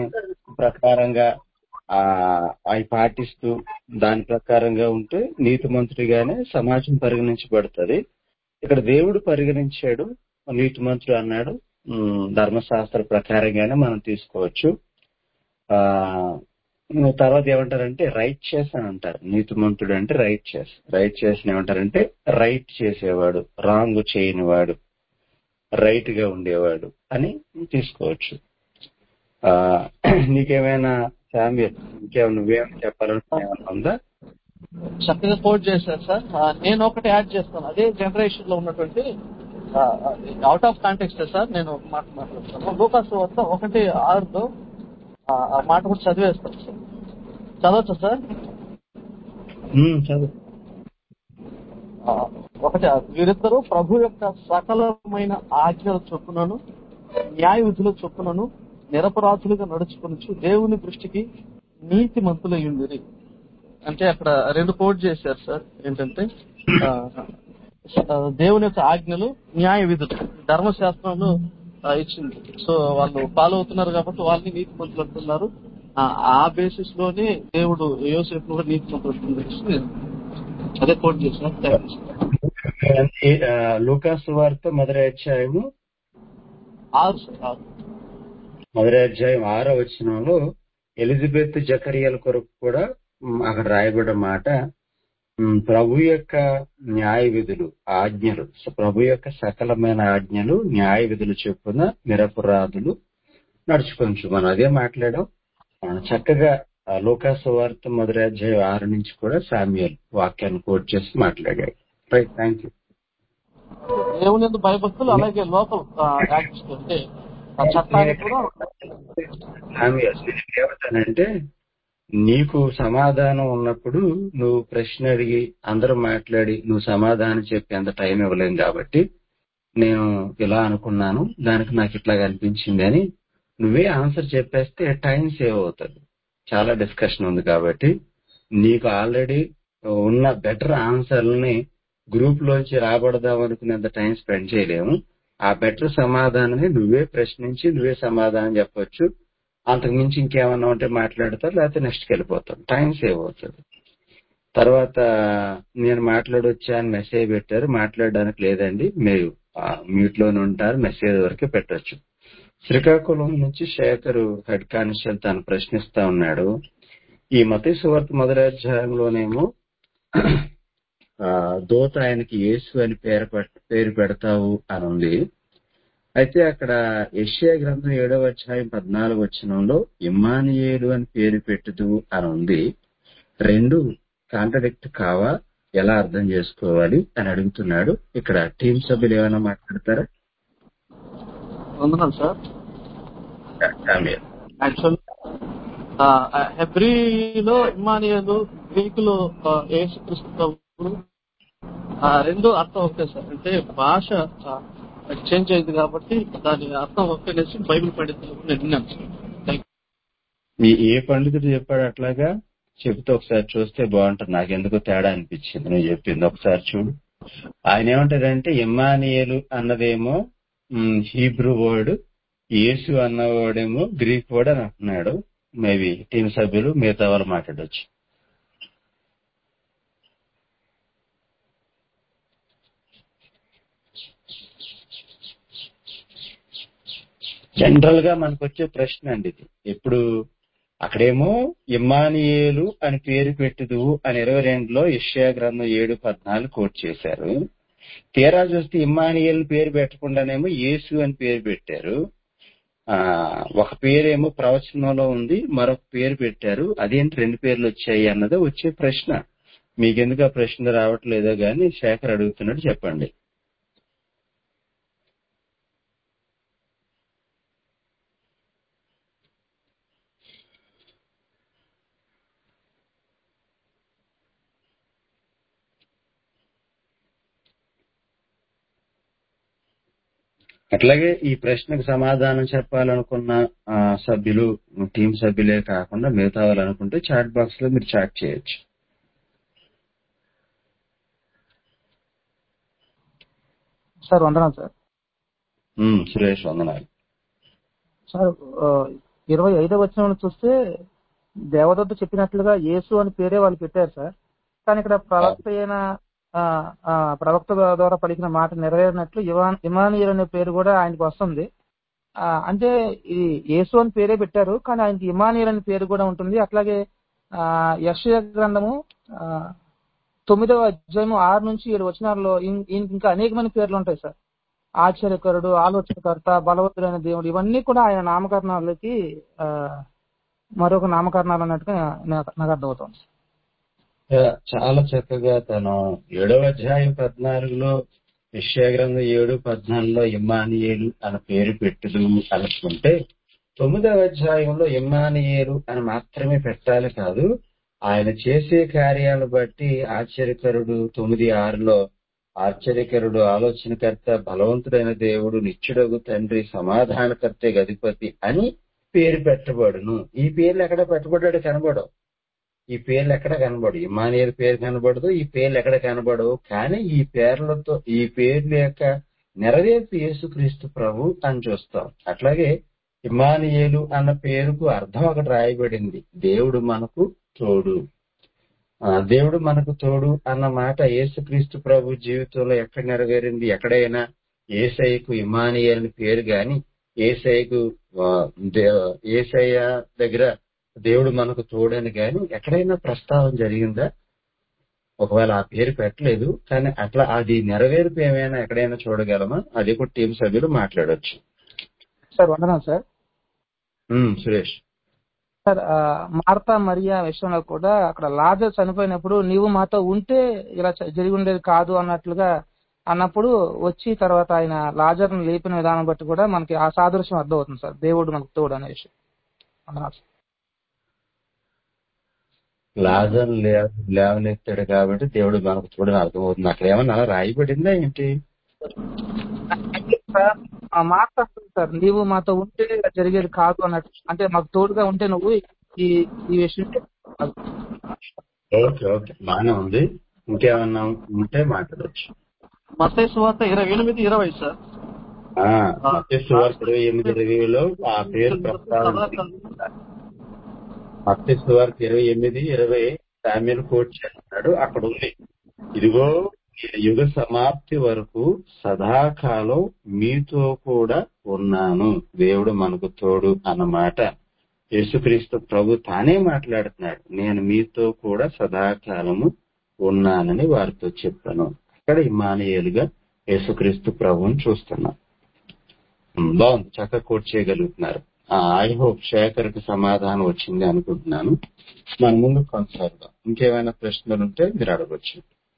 S1: ప్రకారంగా ఆ అవి పాటిస్తూ దాని ప్రకారంగా ఉంటే నీతిమంతుడిగానే సమాజం పరిగణించబడుతుంది ఇక్కడ దేవుడు పరిగణించాడు నీతిమంతుడు అన్నాడు ఉమ్, ధర్మశాస్త్ర ప్రకారంగానే మనం తీసుకోవచ్చు ఆ ఉమ్, తర్వాత ఏమంటారంటే రైట్ చేస్ అని అంటారు నీతిమంతుడు అంటే రైట్ చేస్ రైట్ చేసిన ఏమంటారంటే రైట్ చేసేవాడు రాంగ్ చేయనివాడు రైట్ గా ఉండేవాడు అని తీసుకోవచ్చు ఆ నీకేమైనా శామ్యుల్ ఇంకేమైనా నువ్వేమైనా చెప్పాలనుకున్నా ఏమైనా ఉందా
S4: చక్కగా కోట్ చేశారు సార్ ఆ, నేను ఒకటి యాడ్ చేస్తాను అదే జనరేషన్ లో ఉన్నటువంటి అవుట్ ఆఫ్ కాంటెక్స్ట్ సార్ నేను ఒక మాట మాట్లాడతాను లూకాస్ వద్ద ఒకటి ఆరులో ఆ ఆ మాట కూడా చదివేస్తాను సార్ చదవచ్చా సార్
S1: ఉమ్, చదువు
S4: ఆ, ఒకటి ఆరు. వీరిద్దరూ ప్రభు యొక్క సకలమైన ఆజ్ఞల చొప్పునను న్యాయ విధుల చొప్పునను నిరపరాధులుగా నడుచుకొనొచ్చు దేవుని దృష్టికి నీతి మంతులయ్యుండిరి అంటే అక్కడ రెండు కోట్ చేశారు సార్ ఏంటంటే ఆ, ఆ, దేవుని యొక్క ఆజ్ఞలు న్యాయ విధులు ధర్మశాస్త్రంలో ఆ, ఇచ్చింది సో వాళ్ళు ఫాలో అవుతున్నారు కాబట్టి వాళ్ళని నీతి మంతులు అంటున్నారు ఆ, ఆ బేసిస్ లోనే దేవుడు యోసేపు కూడా నీతి మంతులు అంటున్నారు నేను అదే కోట్ చేశాను థ్యాంక్ యూ
S1: ఈ, ఆ, లూకాసు వార్త మొదటి అధ్యాయము
S4: ఆరు సార్ ఆరు
S1: మొదటి అధ్యాయం ఆరో వచనంలో ఎలిజబెత్ జకరియల కొరకు కూడా ఉమ్, అక్కడ రాయబడిన మాట ఉమ్, ప్రభు యొక్క న్యాయ విధులు ఆజ్ఞలు సో ప్రభు యొక్క సకలమైన ఆజ్ఞలు న్యాయ విధులు చొప్పున నిరపరాధులు నడుచుకోవచ్చు మనం అదే మాట్లాడాం ఆ, చక్కగా ఆ, లూకాసు వార్త మొదటి అధ్యాయం ఆరు నుంచి కూడా సామ్యుయల్ వాక్యాన్ని కోట్ చేసి మాట్లాడాడు రైట్ థ్యాంక్ యూ
S4: దేవుని యొక్క భయభక్తులు అలాగే లోకల్ యాక్ట్స్ అంటే ఆ చట్టాన్ని కూడా
S1: సామ్యుయల్ నేను ఏమంటానంటే నీకు సమాధానం ఉన్నప్పుడు నువ్వు ప్రశ్న అడిగి అందరూ మాట్లాడి నువ్వు సమాధానం చెప్పి అంత టైం ఇవ్వలేం కాబట్టి నేను ఇలా అనుకున్నాను దానికి నాకు ఇట్లా అనిపించింది అని నువ్వే ఆన్సర్ చెప్పేస్తే టైం సేవ్ అవుతుంది చాలా డిస్కషన్ ఉంది కాబట్టి నీకు ఆల్రెడీ ఉన్న బెటర్ ఆన్సర్లని గ్రూప్ లోంచి రాబడదాం అనుకునేంత టైం స్పెండ్ చేయలేము ఆ బెటర్ సమాధానాన్ని నువ్వే ప్రశ్నించి నువ్వే సమాధానం చెప్పొచ్చు అంతకు మించి ఇంకేమన్నా ఉంటే మాట్లాడతారు లేకపోతే నెక్స్ట్కి వెళ్ళిపోతాం టైం సేవ్ అవుతుంది తర్వాత నేను మాట్లాడొచ్చా అని మెసేజ్ పెట్టారు మాట్లాడడానికి లేదండి మీరు మ్యూట్ లోనే ఉంటారు మెసేజ్ వరకే పెట్టొచ్చు శ్రీకాకుళం నుంచి శేఖర్ హెడ్ కానిస్టేబుల్ తను ప్రశ్నిస్తా ఉన్నాడు ఈ మత సువార్త మొదటి అధ్యాయంలోనేమో ఆ, దోత ఆయనకి యేసు అని పేరు పెట్- పేరు పెడతావు అని ఉంది అయితే అక్కడ యెషయా గ్రంథం ఏడవ అధ్యాయం పద్నాలుగు వచనంలో ఇమ్మానియేలు అని పేరు పెట్టుదు అని ఉంది రెండు కాంట్రడిక్ట్ కావా ఎలా అర్థం చేసుకోవాలి అని అడుగుతున్నాడు ఇక్కడ టీం సభ్యులు ఏమైనా మాట్లాడతారా
S4: వందనాలు సార్
S1: సామ్యూయల్.
S4: యాక్చువల్ హెబ్రిలో ఇమానియలు గ్రీకులో ఏసుక్రీస్తు ప్రభువులు ఆ రెండు అర్థం ఒకటే సార్ అంటే భాష చేంజ్ అయింది కాబట్టి దాని అర్థం ఒకటేసి బైబిల్ పండితులు నేను విన్నాను సార్ థ్యాంక్
S1: ఈ ఏ పండితుడు చెప్పాడు అట్లాగా చెప్తే ఒకసారి చూస్తే బాగుంటుంది నాకెందుకో తేడా అనిపించింది నువ్వు చెప్పింది ఒకసారి చూడు ఆయన ఏమంటాడంటే ఇమ్మానియేలు అన్నదేమో మ్, హీబ్రూ వర్డ్ యేసు అన్నవాడేమో గ్రీక్ వర్డ్ అని అంటున్నాడు మేబీ టీం సభ్యులు మిగతా వాళ్ళు మాట్లాడొచ్చు జనరల్ గా మనకు వచ్చే ప్రశ్న అండి ఇది ఎప్పుడు అక్కడేమో ఇమ్మానియేలు అని పేరు పెట్టుదు అని ఇరవై రెండులో ఇషయా గ్రంథం ఏడు పద్నాలుగు కోట్ చేశారు తీరా చూస్తే ఇమ్మానియేల్ పేరు పెట్టకుండానేమో యేసు అని పేరు పెట్టారు ఆ ఒక పేరేమో ప్రవచనంలో ఉంది మరొక పేరు పెట్టారు అదేంటి రెండు పేర్లు వచ్చాయి అన్నది వచ్చే ప్రశ్న మీకెందుకు ఆ ప్రశ్న రావట్లేదో గాని శేఖర్ అడుగుతున్నాడు చెప్పండి అట్లాగే ఈ ప్రశ్నకు సమాధానం చెప్పాలనుకున్న ఆ, సభ్యులు టీం సభ్యులే కాకుండా మిగతా వాళ్ళు అనుకుంటే చాట్ బాక్స్ లో మీరు చాట్ చేయొచ్చు
S7: సార్ వందనాలు సార్
S1: ఉమ్, సురేష్ వందనాలు
S7: సార్ ఆ, ఇరవై ఐదో వచనంలో చూస్తే దేవదత్త చెప్పినట్లుగా యేసు అని పేరే వాళ్ళు పెట్టారు సార్ కానీ ఇక్కడ ప్రవక్త అయిన ఆ, ఆ, ప్రవక్త ద్వారా పలికిన మాట నెరవేరినట్లు ఇవాన్ ఇమానియల్ అనే పేరు కూడా ఆయనకు వస్తుంది ఆ, అంటే ఇది యేసు అని పేరే పెట్టారు కానీ ఆయనకి ఇమానియల్ అనే పేరు కూడా ఉంటుంది అట్లాగే ఆ యెషయా గ్రంథము ఆ, తొమ్మిదవ అధ్యాయము ఆరు నుంచి ఏడు వచనాల్లో ఇం- ఈయనకి ఇంకా అనేకమైన పేర్లు ఉంటాయి సార్ ఆశ్చర్యకరుడు ఆలోచనకర్త బలవంతుడైన దేవుడు ఇవన్నీ కూడా ఆయన నామకరణాలకి ఆ, మరొక నామకరణాలు అన్నట్టుగా నాకు నాకు అర్థమవుతుంది
S1: చాలా చక్కగా తను ఏడవ అధ్యాయం పద్నాలుగులో విషయగ్రంథం ఏడు పద్నాలుగులో ఇమ్మానియేలు అన్న పేరు పెట్టుదు అనుకుంటే తొమ్మిదవ అధ్యాయంలో ఇమ్మానియేలు అని మాత్రమే పెట్టాలి కాదు ఆయన చేసే కార్యాలను బట్టి ఆశ్చర్యకరుడు తొమ్మిది ఆరులో ఆశ్చర్యకరుడు ఆలోచనకర్త బలవంతుడైన దేవుడు నిత్యుడగు తండ్రి సమాధానకర్త గధిపతి అని పేరు పెట్టబడును ఈ పేర్లు ఎక్కడ పెట్టబడ్డాడు కనబడవు ఈ పేర్లు ఎక్కడ కనబడు ఇమానియల్ పేరు కనబడదు ఈ పేర్లు ఎక్కడ కనబడవు కానీ ఈ పేర్లతో ఈ పేర్ల యొక్క నెరవేర్పు యేసుక్రీస్తు ప్రభు అని చూస్తాం అట్లాగే ఇమానియేలు అన్న పేరుకు అర్థం అక్కడ రాయబడింది దేవుడు మనకు తోడు ఆ, దేవుడు మనకు తోడు అన్న మాట యేసుక్రీస్తు ప్రభు జీవితంలో ఎక్కడ నెరవేరింది ఎక్కడైనా ఏసైకు ఇమానియల్ అని పేరు గాని ఏసైకు ఆ, దే- ఏసయ్య దగ్గర దేవుడు మనకు తోడని గాని ఎక్కడైనా ప్రస్తావన జరిగిందా ఒకవేళ ఆ పేరు పెట్టలేదు కానీ అట్లా అది నెరవేర్పు ఏమైనా ఎక్కడైనా చూడగలమా అది కూడా టీం సభ్యులు మాట్లాడొచ్చు
S7: సార్ వందనం సార్
S1: ఉమ్, సురేష్
S7: సార్ ఆ, మార్తా మరియా విషయంలో కూడా అక్కడ లాజర్ చనిపోయినప్పుడు నీవు మాతో ఉంటే ఇలా చ- జరిగి ఉండేది కాదు అన్నట్లుగా అన్నప్పుడు వచ్చి తర్వాత ఆయన లాజర్ను లేపిన విధానం బట్టి కూడా మనకి ఆ సాదృశ్యం అర్థమవుతుంది సార్ దేవుడు మనకు తోడు అనే విషయం వందనాలు సార్.
S1: లాజర్ లే- లేవనెత్తాడు కాబట్టి దేవుడు మనకు చూడని అర్థమవుతుంది అక్కడ ఏమన్నా అలా రాయబడిందా ఏంటి
S7: అంటే సార్, ఆ మాట వస్తుంది సార్ నీవు మాతో ఉంటే ఇలా జరిగేది కాదు అన్నట్టు అంటే మాకు తోడుగా ఉంటే నువ్వు ఈ ఈ విషయం
S1: ఓకే ఓకే బాగానే ఉంది ఇంకేమన్నా ఉంటే మాట్లాడొచ్చు
S4: మత్తయి సువార్త ఇరవై ఎనిమిది ఇరవై సార్
S1: ఆ, మత్తయి సువార్త ఇరవై ఎనిమిది ఇరవైలో ఆ పేరు ప్రస్తావన మత్తయి సువార్త ఇరవై ఎనిమిది ఇరవై సామ్యులు కోట్ చేస్తున్నాడు అక్కడ ఉంది ఇదిగో నేను యుగ సమాప్తి వరకు సదాకాలం మీతో కూడా ఉన్నాను దేవుడు మనకు తోడు అన్నమాట యేసుక్రీస్తు ప్రభు తానే మాట్లాడుతున్నాడు నేను మీతో కూడా సదాకాలము ఉన్నానని వారితో చెప్పాను అక్కడ ఇమానియేలుగా యేసుక్రీస్తు ప్రభువుని చూస్తున్నాం ఉమ్, బాగుంది చక్కగా కోట్ చేయగలుగుతున్నారు ఐ హోప్ శేఖర్కి సమాధానం వచ్చింది అనుకుంటున్నాను మన ముందు కొనసాగుదాం ఇంకేమైనా ప్రశ్నలు ఉంటే మీరు అడగొచ్చు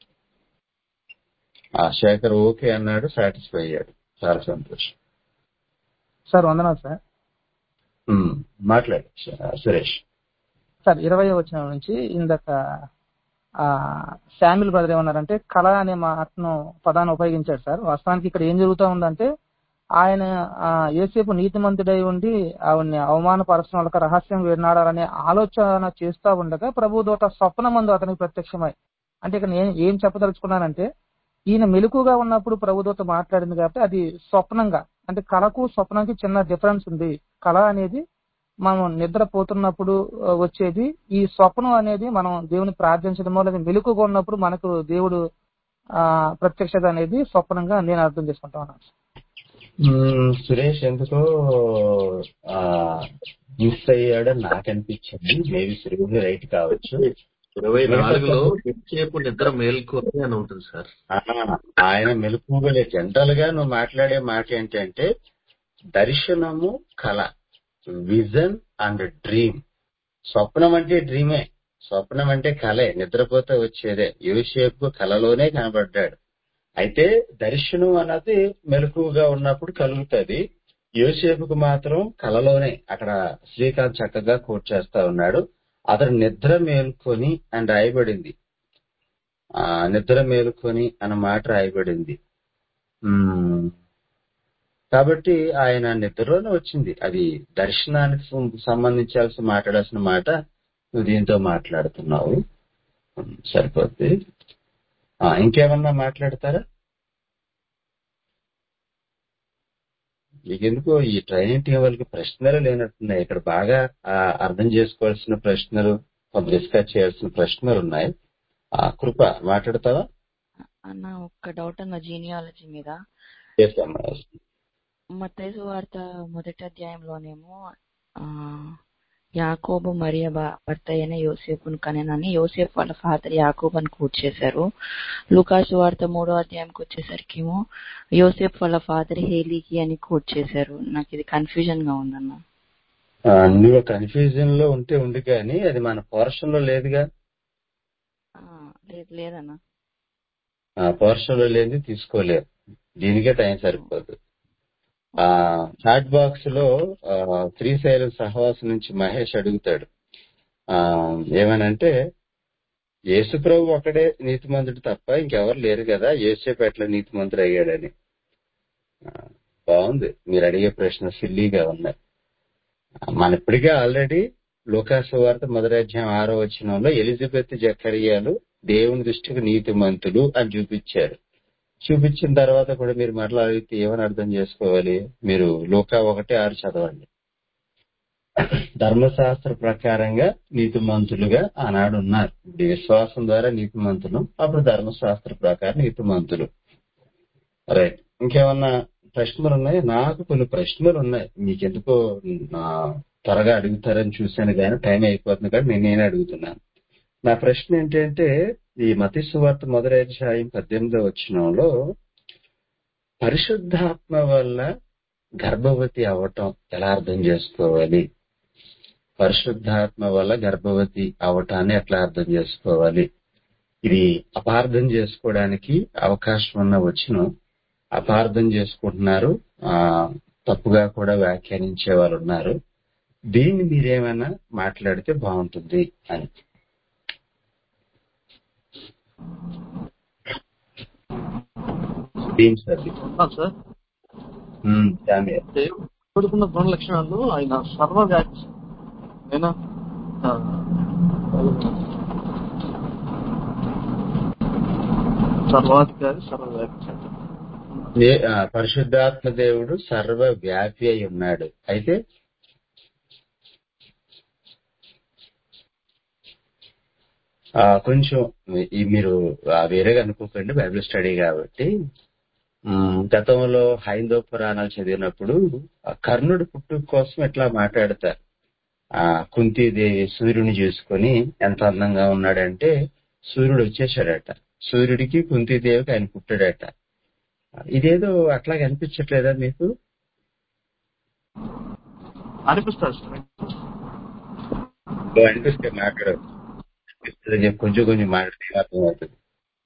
S1: ఆ శేఖర్ ఓకే అన్నాడు సాటిస్ఫై అయ్యాడు చాలా సంతోషం
S7: సార్ వందనాలు సార్
S1: ఉమ్, మాట్లాడు సురేష్
S7: సార్ ఇరవై వచ్చిన నుంచి ఇందాక ఆ శామ్యుల్ బ్రదర్ ఏమన్నారంటే కళ అనే మాటను పదాన్ని ఉపయోగించాడు సార్ వాస్తవానికి ఇక్కడ ఏం జరుగుతూ ఉందంటే ఆయన ఆ, ఏసేపు నీతిమంతుడై ఉండి ఆవిడ్ని అవమానపరచడం వాళ్ళకి రహస్యం వినాడాలనే ఆలోచన చేస్తూ ఉండగా ప్రభు దూత స్వప్నమందు అతనికి ప్రత్యక్షమై అంటే ఇక్కడ నేను ఏం చెప్పదలుచుకున్నానంటే ఈయన మెలకుగా ఉన్నప్పుడు ప్రభుదూత మాట్లాడింది కాబట్టి అది స్వప్నంగా అంటే కళకు స్వప్నంకి చిన్న డిఫరెన్స్ ఉంది కళ అనేది మనం నిద్రపోతున్నప్పుడు ఆ, వచ్చేది ఈ స్వప్నం అనేది మనం దేవుని ప్రార్థించడమో లేదా మెలకుగా ఉన్నప్పుడు మనకు దేవుడు ఆ ప్రత్యక్షత అనేది స్వప్నంగా నేను అర్థం చేసుకుంటా ఉన్నాను
S1: ఉమ్, సురేష్ ఎందుకో మిస్ అయ్యాడని నాకు అనిపించింది మేబీ సురేష్ రైట్ కావచ్చు
S8: ఇరవై
S1: మిగతా
S8: నాలుగులో
S1: సభ్యులు-
S8: ఎంతసేపు నిద్ర మేల్కొని అని ఉంటుంది సార్
S1: ఆ, ఆయన మెలకువలే జనరల్ గా నువ్వు మాట్లాడే మాట ఏంటంటే దర్శనము కళ విజన్ అండ్ డ్రీమ్ స్వప్నం అంటే డ్రీమే స్వప్నం అంటే కళే నిద్రపోతే వచ్చేదే యోసేపు కళలోనే కనబడ్డాడు అయితే దర్శనం అన్నది మెలకువగా ఉన్నప్పుడు కలుగుతుంది యోసేపుకు మాత్రం కళలోనే అక్కడ శ్రీకాంత్ చక్కగా కోట్ చేస్తా ఉన్నాడు అతడు నిద్ర మేల్కొని అని రాయబడింది ఆ నిద్ర మేలుకొని అన్న మాట రాయబడింది ఉమ్, కాబట్టి ఆయన నిద్రలోనే వచ్చింది అది దర్శనానికి సం- సంబంధించాల్సి మాట్లాడాల్సిన మాట నువ్వు దీంతో మాట్లాడుతున్నావు ఉమ్, సరిపోద్ది ఆ, ఇంకేమన్నా మాట్లాడతారా మీకెందుకో ఈ ట్రైనింగ్ టీం వాళ్ళకి ప్రశ్నలు లేనట్టున్నాయి ఇక్కడ బాగా ఆ, అర్థం చేసుకోవాల్సిన ప్రశ్నలు కొంత డిస్కస్ చేయాల్సిన ప్రశ్నలు ఉన్నాయి ఆ కృప మాట్లాడతావా
S2: అన్న ఒక్క డౌట్ అన్న జీనియాలజీ మీద
S1: ఎస్ అమ్మా yes.
S2: మత్తయి వార్త మొదటి అధ్యాయంలోనేమో ఆ యాకోబు మరియ భ- భర్త అయిన యోసేపును కనేనని యోసేపు వాళ్ళ ఫాదర్ యాకోబు అని కోట్ చేశారు లూకాసు వార్త మూడో అధ్యాయంకి వచ్చేసరికేమో యోసేపు వాళ్ళ ఫాదర్ హేలీకి అని కోట్ చేశారు నాకు ఇది కన్ఫ్యూజన్ గా ఉందన్న
S1: ఆ, నువ్వు కన్ఫ్యూజన్ లో ఉంటే ఉంది కానీ అది మన పోర్షన్ లో లేదుగా
S2: ఆ, లేదు లేదన్న
S1: ఆ పోర్షన్ లో లేని తీసుకోలేరు దీనికే టైం సరిపోదు ఆ చాట్ బాక్స్ లో ఆ, శ్రీశైలం సహవాసం నుంచి మహేష్ అడుగుతాడు ఆ ఏమనంటే యేసుప్రభు ఒకడే నీతిమంతుడు తప్ప ఇంకెవరు లేరు కదా యేసేపు ఎట్లా నీతిమంతుడు అయ్యాడని ఆ, బాగుంది మీరు అడిగే ప్రశ్న సిల్లీగా ఉన్నాయి మన ఇప్పటికే ఆల్రెడీ లోకాసు వార్త మొదటి అధ్యాయం ఆరో వచనంలో ఎలిజబెత్ జకరియాలు దేవుని దృష్టికి నీతిమంతులు అని చూపించారు చూపించిన తర్వాత కూడా మీరు మరలా అడిగితే ఏమని అర్థం చేసుకోవాలి మీరు లోకా ఒకటి ఆరు చదవండి ధర్మశాస్త్ర ప్రకారంగా నీతిమంతులుగా ఆనాడు ఉన్నారు ఇప్పుడు విశ్వాసం ద్వారా నీతిమంతులు అప్పుడు ధర్మశాస్త్ర ప్రకారం నీతిమంతులు రైట్ ఇంకేమన్నా ప్రశ్నలు ఉన్నాయి నాకు కొన్ని ప్రశ్నలు ఉన్నాయి మీకెందుకో నా త్వరగా అడుగుతారని చూశాను కానీ టైం అయిపోతుంది కానీ నేను నేనే అడుగుతున్నాను నా ప్రశ్న ఏంటంటే ఈ మతి సువార్త మొదటి అధ్యాయం పద్దెనిమిదో వచ్చినంలో పరిశుద్ధాత్మ వల్ల గర్భవతి అవటం ఎలా అర్థం చేసుకోవాలి పరిశుద్ధాత్మ వల్ల గర్భవతి అవటాన్ని ఎట్లా అర్థం చేసుకోవాలి ఇది అపార్థం చేసుకోవడానికి అవకాశం ఉన్న వచ్చిన అపార్థం చేసుకుంటున్నారు ఆ తప్పుగా కూడా వ్యాఖ్యానించే వాళ్ళు ఉన్నారు దీన్ని మీరేమైనా మాట్లాడితే బాగుంటుంది అని దీని సర్ది
S4: ఉన్నాను సార్
S1: ఉమ్, జామియా.
S4: దేవుడుకున్న గుణ లక్షణాలు ఆయన సర్వవ్యాపి నేను ఆ, సర్వాధికారి సర్వవ్యాపి
S1: ఏ- ఆ, పరిశుద్ధాత్మ దేవుడు సర్వ వ్యాపి అయి ఉన్నాడు అయితే ఆ, కొంచెం ఈ మీరు ఆ, వేరేగా అనుకోకండి బైబిల్ స్టడీ కాబట్టి ఉమ్, గతంలో హైందవ పురాణాలు చదివినప్పుడు ఆ కర్ణుడు పుట్టుక కోసం ఎట్లా మాట్లాడతారు ఆ కుంతీదేవి సూర్యుని చూసుకొని ఎంత అందంగా ఉన్నాడంటే సూర్యుడు వచ్చేసాడట సూర్యుడికి కుంతీదేవికి ఆయన పుట్టాడట ఇదేదో అట్లాగే అనిపించట్లేదా మీకు
S4: అనిపిస్తారు సార్
S1: ఓ అనిపిస్తే మాట్లాడదు అనిపిస్తుంది చెప్పి కొంచెం కొంచెం మాట్లాడితే అర్థమవుతుంది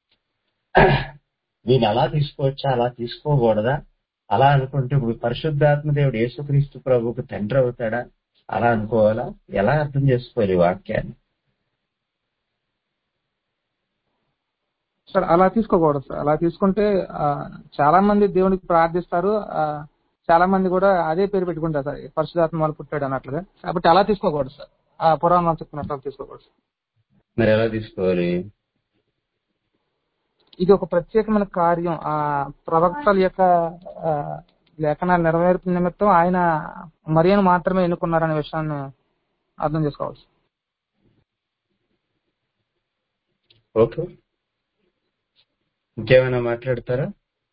S1: దీన్ని అలా తీసుకోవచ్చా అలా తీసుకోకూడదా అలా అనుకుంటే ఇప్పుడు పరిశుద్ధాత్మ దేవుడు యేసుక్రీస్తు ప్రభుకు తండ్రి అవుతాడా అలా అనుకోవాలా ఎలా అర్థం చేసుకోవాలి ఈ వాక్యాన్ని
S7: సార్ అలా తీసుకోకూడదు సార్ అలా తీసుకుంటే ఆ, చాలా మంది దేవునికి ప్రార్థిస్తారు ఆ, చాలా మంది కూడా అదే పేరు పెట్టుకుంటారు సార్ పరిశుధాత్మ వాళ్ళు పుట్టాడు అన్నట్లుగా కాబట్టి అలా తీసుకోకూడదు సార్ ఆ పురాణం చెప్తున్నట్లు అలా తీసుకోకూడదు సార్.
S1: మరి ఎలా తీసుకోవాలి
S7: ఇది ఒక ప్రత్యేకమైన కార్యం ఆ ప్రవక్తల యొక్క ఆ, లేఖనాలు నెరవేర్పు నిమిత్తం ఆయన మరియను మాత్రమే ఎన్నుకున్నారనే విషయాన్ని అర్థం చేసుకోవాలి సార్.
S1: ఓకే ఇంకేమైనా మాట్లాడతారా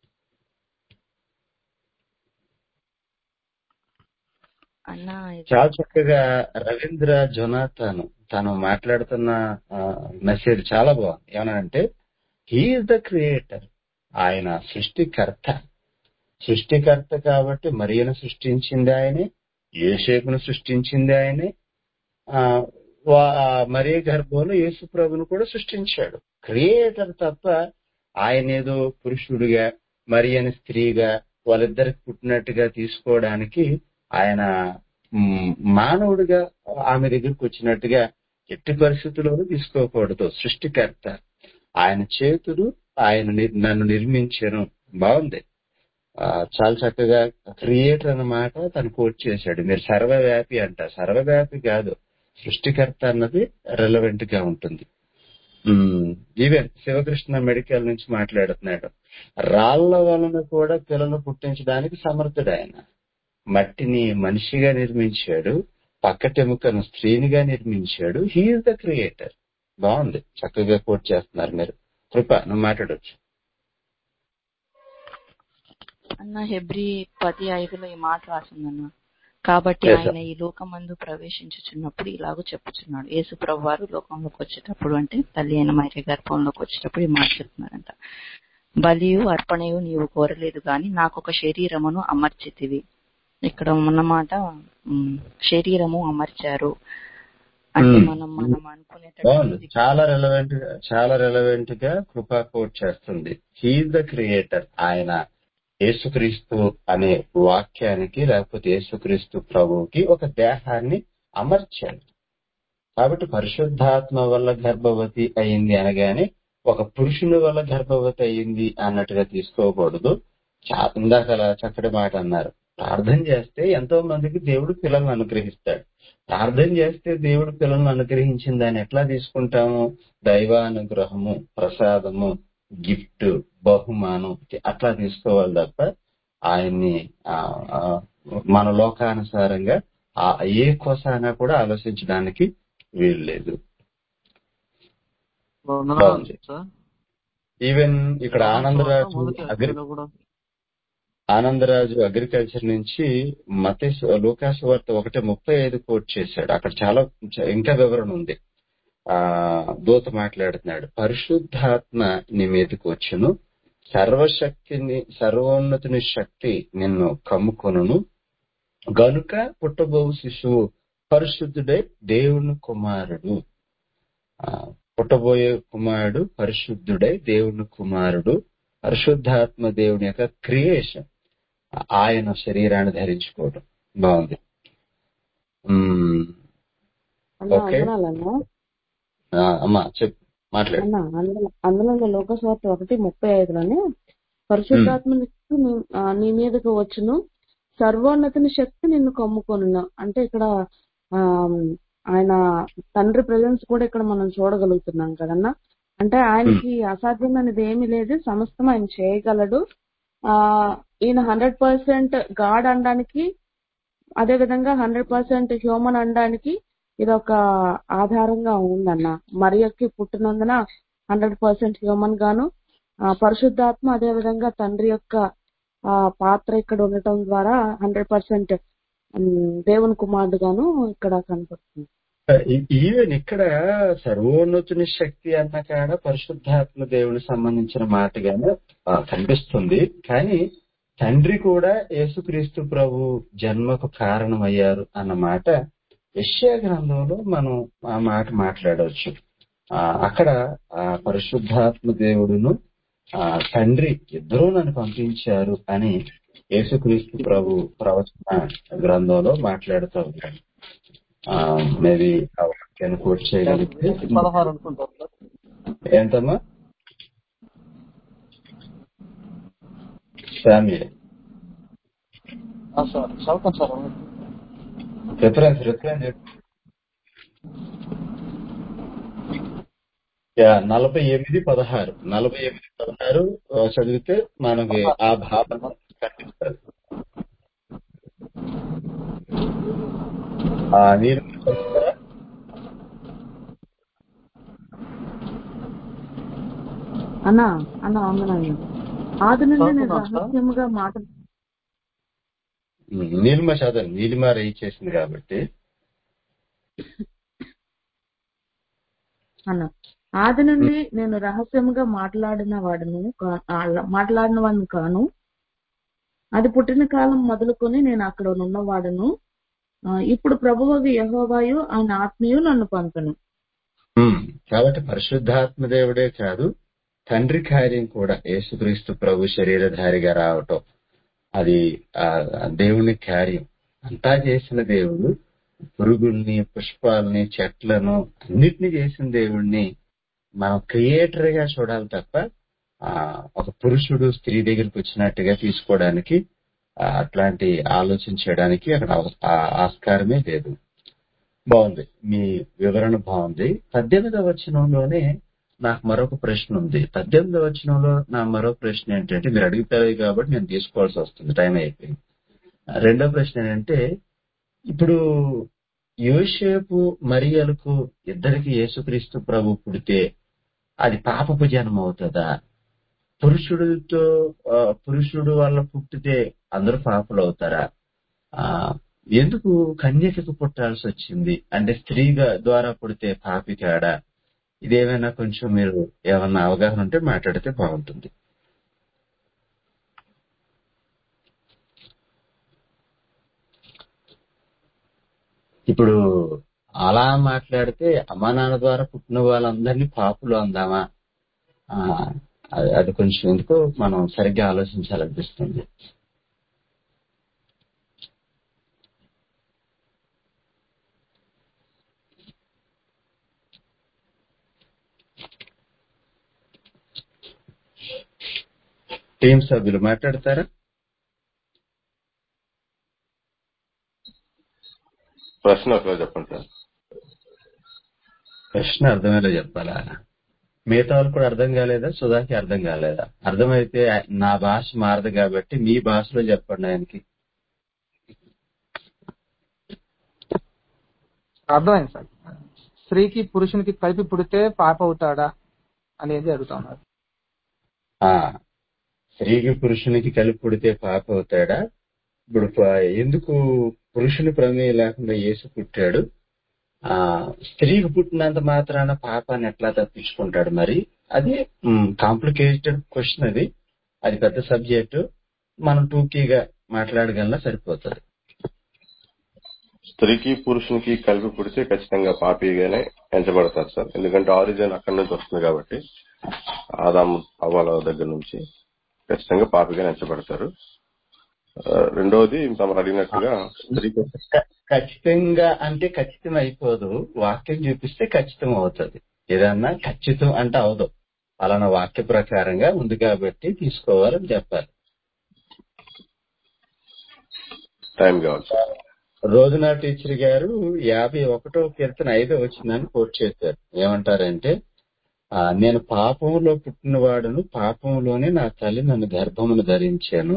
S2: అన్న ఇది
S1: చాలా చక్కగా రవీంద్ర జొనాథన్ తను మాట్లాడుతున్న మెసేజ్ చాలా బాగుంది ఏమనంటే హీఈస్ ద క్రియేటర్ ఆయన సృష్టికర్త సృష్టికర్త కాబట్టి మరియను సృష్టించింది ఆయనే యేషేపును సృష్టించింది ఆయనే ఆ వా- ఆ మరియ గర్భంలో యేసు ప్రభును కూడా సృష్టించాడు క్రియేటర్ తప్ప ఆయన ఏదో పురుషుడిగా మరి అని స్త్రీగా వాళ్ళిద్దరికి పుట్టినట్టుగా తీసుకోవడానికి ఆయన మ్, మానవుడిగా ఆమె దగ్గరికి వచ్చినట్టుగా ఎట్టి పరిస్థితుల్లోనూ తీసుకోకూడదు సృష్టికర్త ఆయన చేతులు ఆయన ని- నన్ను నిర్మించాను బాగుంది ఆ, చాలా చక్కగా క్రియేటర్ అన్నమాట తను కోట్ చేశాడు మీరు సర్వవ్యాపి అంట సర్వవ్యాపి కాదు సృష్టికర్త అన్నది రెలవెంట్ గా ఉంటుంది ఈవెన్ శివకృష్ణ మెడికల్ నుంచి మాట్లాడుతున్నాడు రాళ్ల వలన కూడా పిల్లలు పుట్టించడానికి సమర్థుడు ఆయన మట్టిని మనిషిగా నిర్మించాడు పక్కటెముకను స్త్రీనిగా నిర్మించాడు హీఈస్ ద క్రియేటర్ బాగుంది చక్కగా కోట్ చేస్తున్నారు మీరు కృప నువ్వు మాట్లాడొచ్చు
S2: అన్న హెబ్రి పది ఐదులో ఈ మాట రాసిందన్న కాబట్టి
S1: Yes,
S2: ఆయన ఈ లోకమందు ప్రవేశించుచున్నప్పుడు ఇలాగూ చెప్పుచున్నాడు యేసు ప్రభు వారు లోకంలోకి వచ్చేటప్పుడు అంటే తల్లి అయిన మైరే గర్భంలోకి వచ్చేటప్పుడు ఈ మాట చెప్తున్నారంట బలియు అర్పణయు నీవు కోరలేదు గాని నాకొక శరీరమును అమర్చితివి ఇక్కడ ఉన్నమాట ఉమ్, శరీరము అమర్చారు అంటే
S1: Hmm.
S2: మనం మనం అనుకునేటట్టు
S1: బాగుంది
S2: ఇది
S1: చాలా రెలవెంట్ గా చాలా రెలవెంట్ గా కృపా కోట్ చేస్తుంది హీఈస్ ద క్రియేటర్ ఆయన యేసుక్రీస్తు అనే వాక్యానికి లేకపోతే యేసుక్రీస్తు ప్రభువుకి ఒక దేహాన్ని అమర్చాడు కాబట్టి పరిశుద్ధాత్మ వల్ల గర్భవతి అయింది అనగానే ఒక పురుషుని వల్ల గర్భవతి అయింది అన్నట్టుగా తీసుకోకూడదు చా- ఇందాక అలా చక్కటి మాట అన్నారు ప్రార్థన చేస్తే ఎంతో మందికి దేవుడు పిల్లలను అనుగ్రహిస్తాడు ప్రార్థన చేస్తే దేవుడు పిల్లలను అనుగ్రహించిన దాన్ని ఎట్లా తీసుకుంటాము దైవానుగ్రహము ప్రసాదము గిఫ్ట్ బహుమానం అట్లా తీసుకోవాలి తప్ప ఆయన్ని ఆ, ఆ, మన లోకానుసారంగా ఆ ఏ కోసానా కూడా ఆలోచించడానికి వీలు లేదు
S4: వందనాలు
S1: బాగుంది
S4: సార్
S1: ఈవెన్ ఇక్కడ
S4: యోహాను సువార్త
S1: ఆనందరాజు
S4: మొదటి
S1: అగ్రి
S4: అధ్యాయంలో కూడా
S1: ఆనందరాజు అగ్రికల్చర్ నుంచి మతే లోకాసు వార్త ఒకటి ముప్పై ఐదు కోట్ చేశాడు అక్కడ చాలా చ- ఇంకా వివరణ ఉంది ఆ దూత మాట్లాడుతున్నాడు పరిశుద్ధాత్మ నీ మీదకి వచ్చును సర్వశక్తిని సర్వోన్నతుని శక్తి నిన్ను కమ్ముకొనును గనుక పుట్టబోవు శిశువు పరిశుద్ధుడై దేవుని కుమారుడు ఆ, పుట్టబోయే కుమారుడు పరిశుద్ధుడై దేవుని కుమారుడు పరిశుద్ధాత్మ దేవుని యొక్క క్రియేషన్ ఆయన శరీరాన్ని ధరించుకోవడం బాగుంది ఉమ్,
S6: అన్న
S1: ఓకే
S6: వందనాలన్నా
S1: ఆ, అమ్మా చెప్పు మాట్లాడు
S6: అన్న అందులో అందులో లోకస్వార్త ఒకటి ముప్పై ఐదులోనే పరిశుద్ధాత్మ శక్తి నీ- ఆ, నీ మీదకు వచ్చును సర్వోన్నతిని శక్తి నిన్ను కమ్ముకొను అంటే ఇక్కడ ఆ ఆయన తండ్రి ప్రజెన్స్ కూడా ఇక్కడ మనం చూడగలుగుతున్నాం కదన్నా అంటే ఆయనకి అసాధ్యమైనది ఏమీ లేదు సమస్తం ఆయన చేయగలడు ఆ ఈయన హండ్రెడ్ పర్సెంట్ గాడ్ అనడానికి అదే విధంగా హండ్రెడ్ పర్సెంట్ హ్యూమన్ అనడానికి ఇది ఒక ఆధారంగా ఉందన్న మరియకి పుట్టినందున హండ్రెడ్ పర్సెంట్ హ్యూమన్ గాను ఆ, పరిశుద్ధాత్మ అదే విధంగా తండ్రి యొక్క ఆ, పాత్ర ఇక్కడ ఉండటం ద్వారా హండ్రెడ్ పర్సెంట్ దేవుని కుమారుడు గాను ఇక్కడ కనపడుతుంది
S1: ఈ- ఈవెన్ ఇక్కడ సర్వోన్నతుని శక్తి అన్న కాడ పరిశుద్ధాత్మ దేవుని సంబంధించిన మాటగానే ఆ, కనిపిస్తుంది కానీ తండ్రి కూడా యేసుక్రీస్తు ప్రభు జన్మకు కారణమయ్యారు అన్న మాట యెషయా గ్రంథంలో మనం ఆ మాట మాట్లాడవచ్చు ఆ, అక్కడ ఆ పరిశుద్ధాత్మ దేవుడును ఆ, తండ్రి ఇద్దరూ నన్ను పంపించారు అని యేసుక్రీస్తు ప్రభు ప్రవచన గ్రంథంలో మాట్లాడుతూ ఉంటాడు మేబీ ఆ వాక్యాన్ని కోట్ చేయగలిగితే
S4: పదహారు అనుకుంటారు సార్
S1: ఏంటమ్మా శామ్యుల్
S4: ఆ, సార్ చదువుతాను సార్
S1: రిఫరెన్స్ రిఫరెన్స్ చెప్పు. యా, నలభై ఎనిమిది పదహారు నలభై ఎనిమిది పదహారు ఆ, చదివితే మనకి ఆ భావన కనిపిస్తుంది ఆ, మీరు చదువుతారా?
S6: అన్న అన్న వందనాలు ఆది నుండి నేను
S4: చదువుతున్నాం సార్
S6: రహస్యముగా మాట
S1: ఉమ్, నీలిమ చదవండి నీలిమ రేయి చేసింది కాబట్టి
S6: అన్న ఆది నుండి నేను రహస్యముగా మాట్లాడిన వాడును కా- ఆ, మాట్లాడిన వాడిని కాను అది పుట్టిన కాలం మొదలుకొని నేను అక్కడ ఉన్నవాడును ఆ, ఇప్పుడు ప్రభువు యహోవాయు ఆయన ఆత్మీయు నన్ను పంపను
S1: ఉమ్, కాబట్టి పరిశుద్ధాత్మ దేవుడే కాదు తండ్రి కార్యం కూడా యేసుక్రీస్తు ప్రభు శరీరధారిగా రావటం అది ఆ దేవుని కార్యం అంతా చేసిన దేవుడు పురుగుల్ని పుష్పాలని చెట్లను అన్నిటిని చేసిన దేవుణ్ణి మనం క్రియేటర్ గా చూడాలి తప్ప ఆ ఒక పురుషుడు స్త్రీ దగ్గరికి వచ్చినట్టుగా తీసుకోవడానికి ఆ, అట్లాంటి ఆలోచన చేయడానికి అక్కడ అవ- ఆ- ఆస్కారమే లేదు బాగుంది మీ వివరణ బాగుంది పద్దెనిమిదవ వచనంలోనే నాకు మరొక ప్రశ్న ఉంది పద్దెనిమిదవ వచనంలో నా మరో ప్రశ్న ఏంటంటే మీరు అడుగుతారు కాబట్టి నేను తీసుకోవాల్సి వస్తుంది టైం అయిపోయింది రెండో ప్రశ్న ఏంటంటే ఇప్పుడు యోసేపు మరియలకు ఇద్దరికి యేసుక్రీస్తు ప్రభు పుడితే అది పాపపు జన్మ అవుతుందా పురుషుడితో ఆ, పురుషుడు వల్ల పుట్టితే అందరూ పాపలు అవుతారా ఆ ఎందుకు కన్యకకు పుట్టాల్సి వచ్చింది అంటే స్త్రీగా ద్వారా పుడితే పాపి కాడా ఇదేమైనా కొంచెం మీరు ఏమన్నా అవగాహన ఉంటే మాట్లాడితే బాగుంటుంది ఇప్పుడు అలా మాట్లాడితే అమ్మా నాన్న ద్వారా పుట్టిన వాళ్ళందరినీ పాపులు అందామా ఆ, అది అది కొంచెం ఎందుకో మనం సరిగ్గా ఆలోచించాలనిపిస్తుంది టీం సభ్యులు మాట్లాడతారా
S9: ప్రశ్న ఒకసారి చెప్పండి సార్
S1: ప్రశ్న అర్థమయ్యేలా చెప్పాలా మిగతా వాళ్ళు కూడా అర్థం కాలేదా సుధాకి అర్థం కాలేదా అర్థమైతే నా భాష మారదు కాబట్టి మీ భాషలో చెప్పండి ఆయనకి
S7: అర్థమైంది సార్ స్త్రీకి పురుషునికి కలిపి పుడితే పాప అవుతాడా అనేది అడుగుతా ఉన్నారు
S1: ఆ స్త్రీకి పురుషునికి కలిపి పుడితే పాప అవుతాడా ఇప్పుడు ప- ఎందుకు పురుషుని ప్రమేయం లేకుండా యేసు పుట్టాడు ఆ స్త్రీకి పుట్టినంత మాత్రాన పాపాన్ని ఎట్లా తప్పించుకుంటాడు మరి అది కాంప్లికేటెడ్ క్వశ్చన్ అది అది పెద్ద సబ్జెక్ట్ మనం టూకీగా మాట్లాడగలనా సరిపోతుంది
S9: స్త్రీకి పురుషునికి కలిపి పుడితే ఖచ్చితంగా పాపిగానే ఎంచబడతారు సార్ ఎందుకంటే ఆరిజిన్ అక్కడి నుంచి వస్తుంది కాబట్టి ఆదాము అవ్వాల దగ్గర నుంచి ఖచ్చితంగా పాపిగానే ఎంచబడతారు ఆ, రెండవది తమరు అడిగినట్టుగా స్త్రీకి
S1: ఖ- ఖచ్చితంగా అంటే ఖచ్చితం అయిపోదు వాక్యం చూపిస్తే ఖచ్చితం అవుతుంది ఏదన్నా ఖచ్చితం అంటే అవదు అలానా వాక్య ప్రకారంగా ఉంది కాబట్టి తీసుకోవాలని చెప్పాలి
S9: టైం కావాలి సార్
S1: రోజునా టీచర్ గారు యాభై ఒకటో కీర్తన ఐదో వచ్చిందని కోట్ చేశారు ఏమంటారంటే ఆ, నేను పాపంలో పుట్టినవాడును పాపంలోనే నా తల్లి నన్ను గర్భమును ధరించాను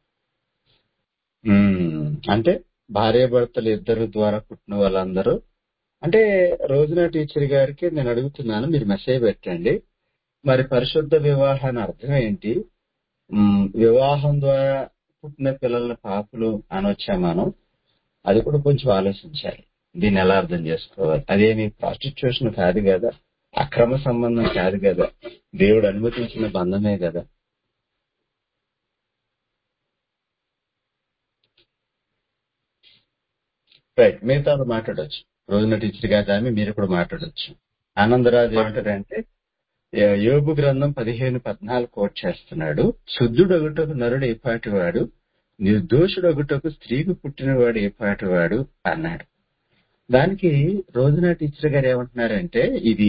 S1: ఉమ్, అంటే భార్యాభర్తలు ఇద్దరు ద్వారా పుట్టిన వాళ్ళందరూ అంటే రోజున టీచర్ గారికి నేను అడుగుతున్నాను మీరు మెసేజ్ పెట్టండి మరి పరిశుద్ధ వివాహాన్ని అర్థం ఏంటి ఉమ్, వివాహం ద్వారా పుట్టిన పిల్లల పాపులు అనొచ్చా మనం అది కూడా కొంచెం ఆలోచించాలి దీన్ని ఎలా అర్థం చేసుకోవాలి అదేమి ప్రాస్టిట్యూషన్ కాదు కదా అక్రమ సంబంధం కాదు కదా దేవుడు అనుమతించిన బంధమే కదా రైట్ మిగతా వాళ్ళు మాట్లాడొచ్చు రోజున టీచర్ గారు ఆమె మీరు కూడా మాట్లాడొచ్చు ఆనందరాజు ఏమంటారంటే యో- యోబు గ్రంథం పదిహేను పద్నాలుగు కోట్ చేస్తున్నాడు శుద్ధుడొగటకు నరుడు ఏపాటివాడు నిర్దోషుడొగటకు స్త్రీకి పుట్టినవాడు ఏపాటివాడు అన్నాడు దానికి రోజున టీచర్ గారు ఏమంటున్నారంటే ఇది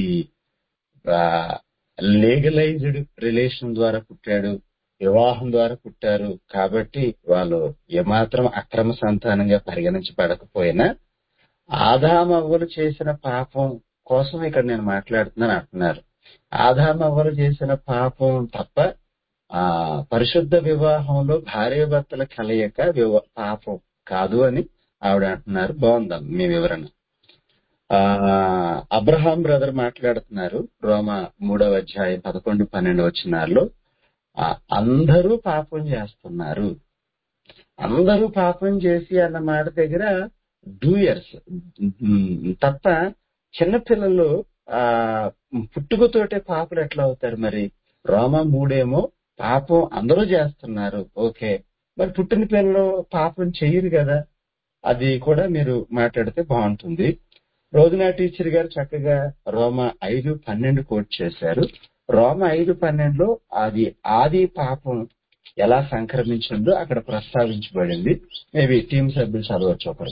S1: లీగలైజ్డ్ రిలేషన్ ద్వారా పుట్టాడు వివాహం ద్వారా పుట్టారు కాబట్టి వాళ్ళు ఏమాత్రం అక్రమ సంతానంగా పరిగణించబడకపోయినా ఆదామవ్వలు చేసిన పాపం కోసం ఇక్కడ నేను మాట్లాడుతున్నాను అంటున్నారు ఆదామవ్వలు చేసిన పాపం తప్ప ఆ పరిశుద్ధ వివాహంలో భార్యాభర్తల కలయిక వివ పాపం కాదు అని ఆవిడ అంటున్నారు బాగుందాం మీ వివరణ ఆ అబ్రహాం బ్రదర్ మాట్లాడుతున్నారు రోమ మూడవ అధ్యాయం పదకొండు పన్నెండు వచ్చినాల్లో అందరూ పాపం చేస్తున్నారు అందరూ పాపం చేసి అన్న మాట దగ్గర డూయర్స్ తప్ప చిన్నపిల్లలు ఆ పుట్టుకతోటే పాపలు ఎట్లా అవుతారు మరి రోమ మూడేమో పాపం అందరూ చేస్తున్నారు ఓకే మరి పుట్టిన పిల్లలు పాపం చెయ్యరు కదా అది కూడా మీరు మాట్లాడితే బాగుంటుంది రోజునా టీచర్ గారు చక్కగా రోమ ఐదు పన్నెండు కోట్ చేశారు రోమ ఐదు పన్నెండులో అది ఆది పాపం ఎలా సంక్రమించిందో అక్కడ ప్రస్తావించబడింది మేబీ టీం సభ్యులు చదవచ్చు ఒకరు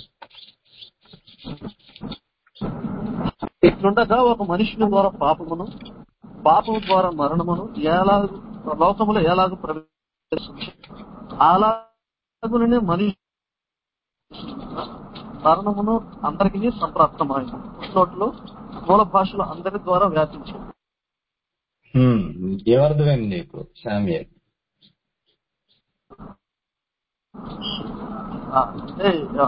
S4: ఇట్లుండగా ఒక మనుషుని ద్వారా పాపమును పాపము ద్వారా మరణమును ఎలా లోకములో ఎలాగ ప్రవేశించి అలాగునే మనిషి మరణమును అందరికీ సంప్రాప్తమైంది నోట్లో మూల భాషలు అందరి ద్వారా వ్యాపించింది
S1: హ్మ్, ఏమర్థమైంది నీకు సామ్య
S4: ఆ, అంటే ఆ,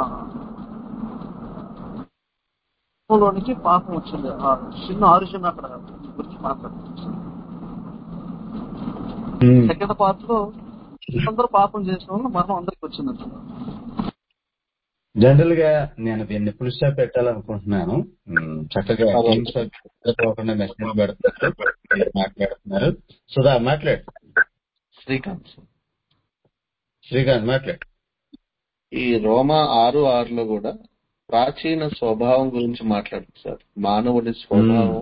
S4: లోనికి పాపం వచ్చింది ఆ చిన్న ఆరుషన్ అక్కడ గురించి మాట్లాడుతుంది సెకండ్ పార్ట్ లో అందరూ పాపం చేసిన వాళ్ళు మరణం అందరికి వచ్చింది అంటున్నారు
S1: జనరల్ గా నేను దీన్ని ఫుల్ స్టాప్ పెట్టాలనుకుంటున్నాను ఉమ్, చక్కగా టీమ్స్ పోకుండా మెసేజ్ పెడుతున్నారు మీరు మాట్లాడుతున్నారు సుధా మాట్లాడు
S8: శ్రీకాంత్
S1: శ్రీకాంత్ మాట్లాడు
S8: ఈ రోమా ఆరు ఆరులో కూడా ప్రాచీన స్వభావం గురించి మాట్లాడుతుంది సార్ మానవుడి స్వభావం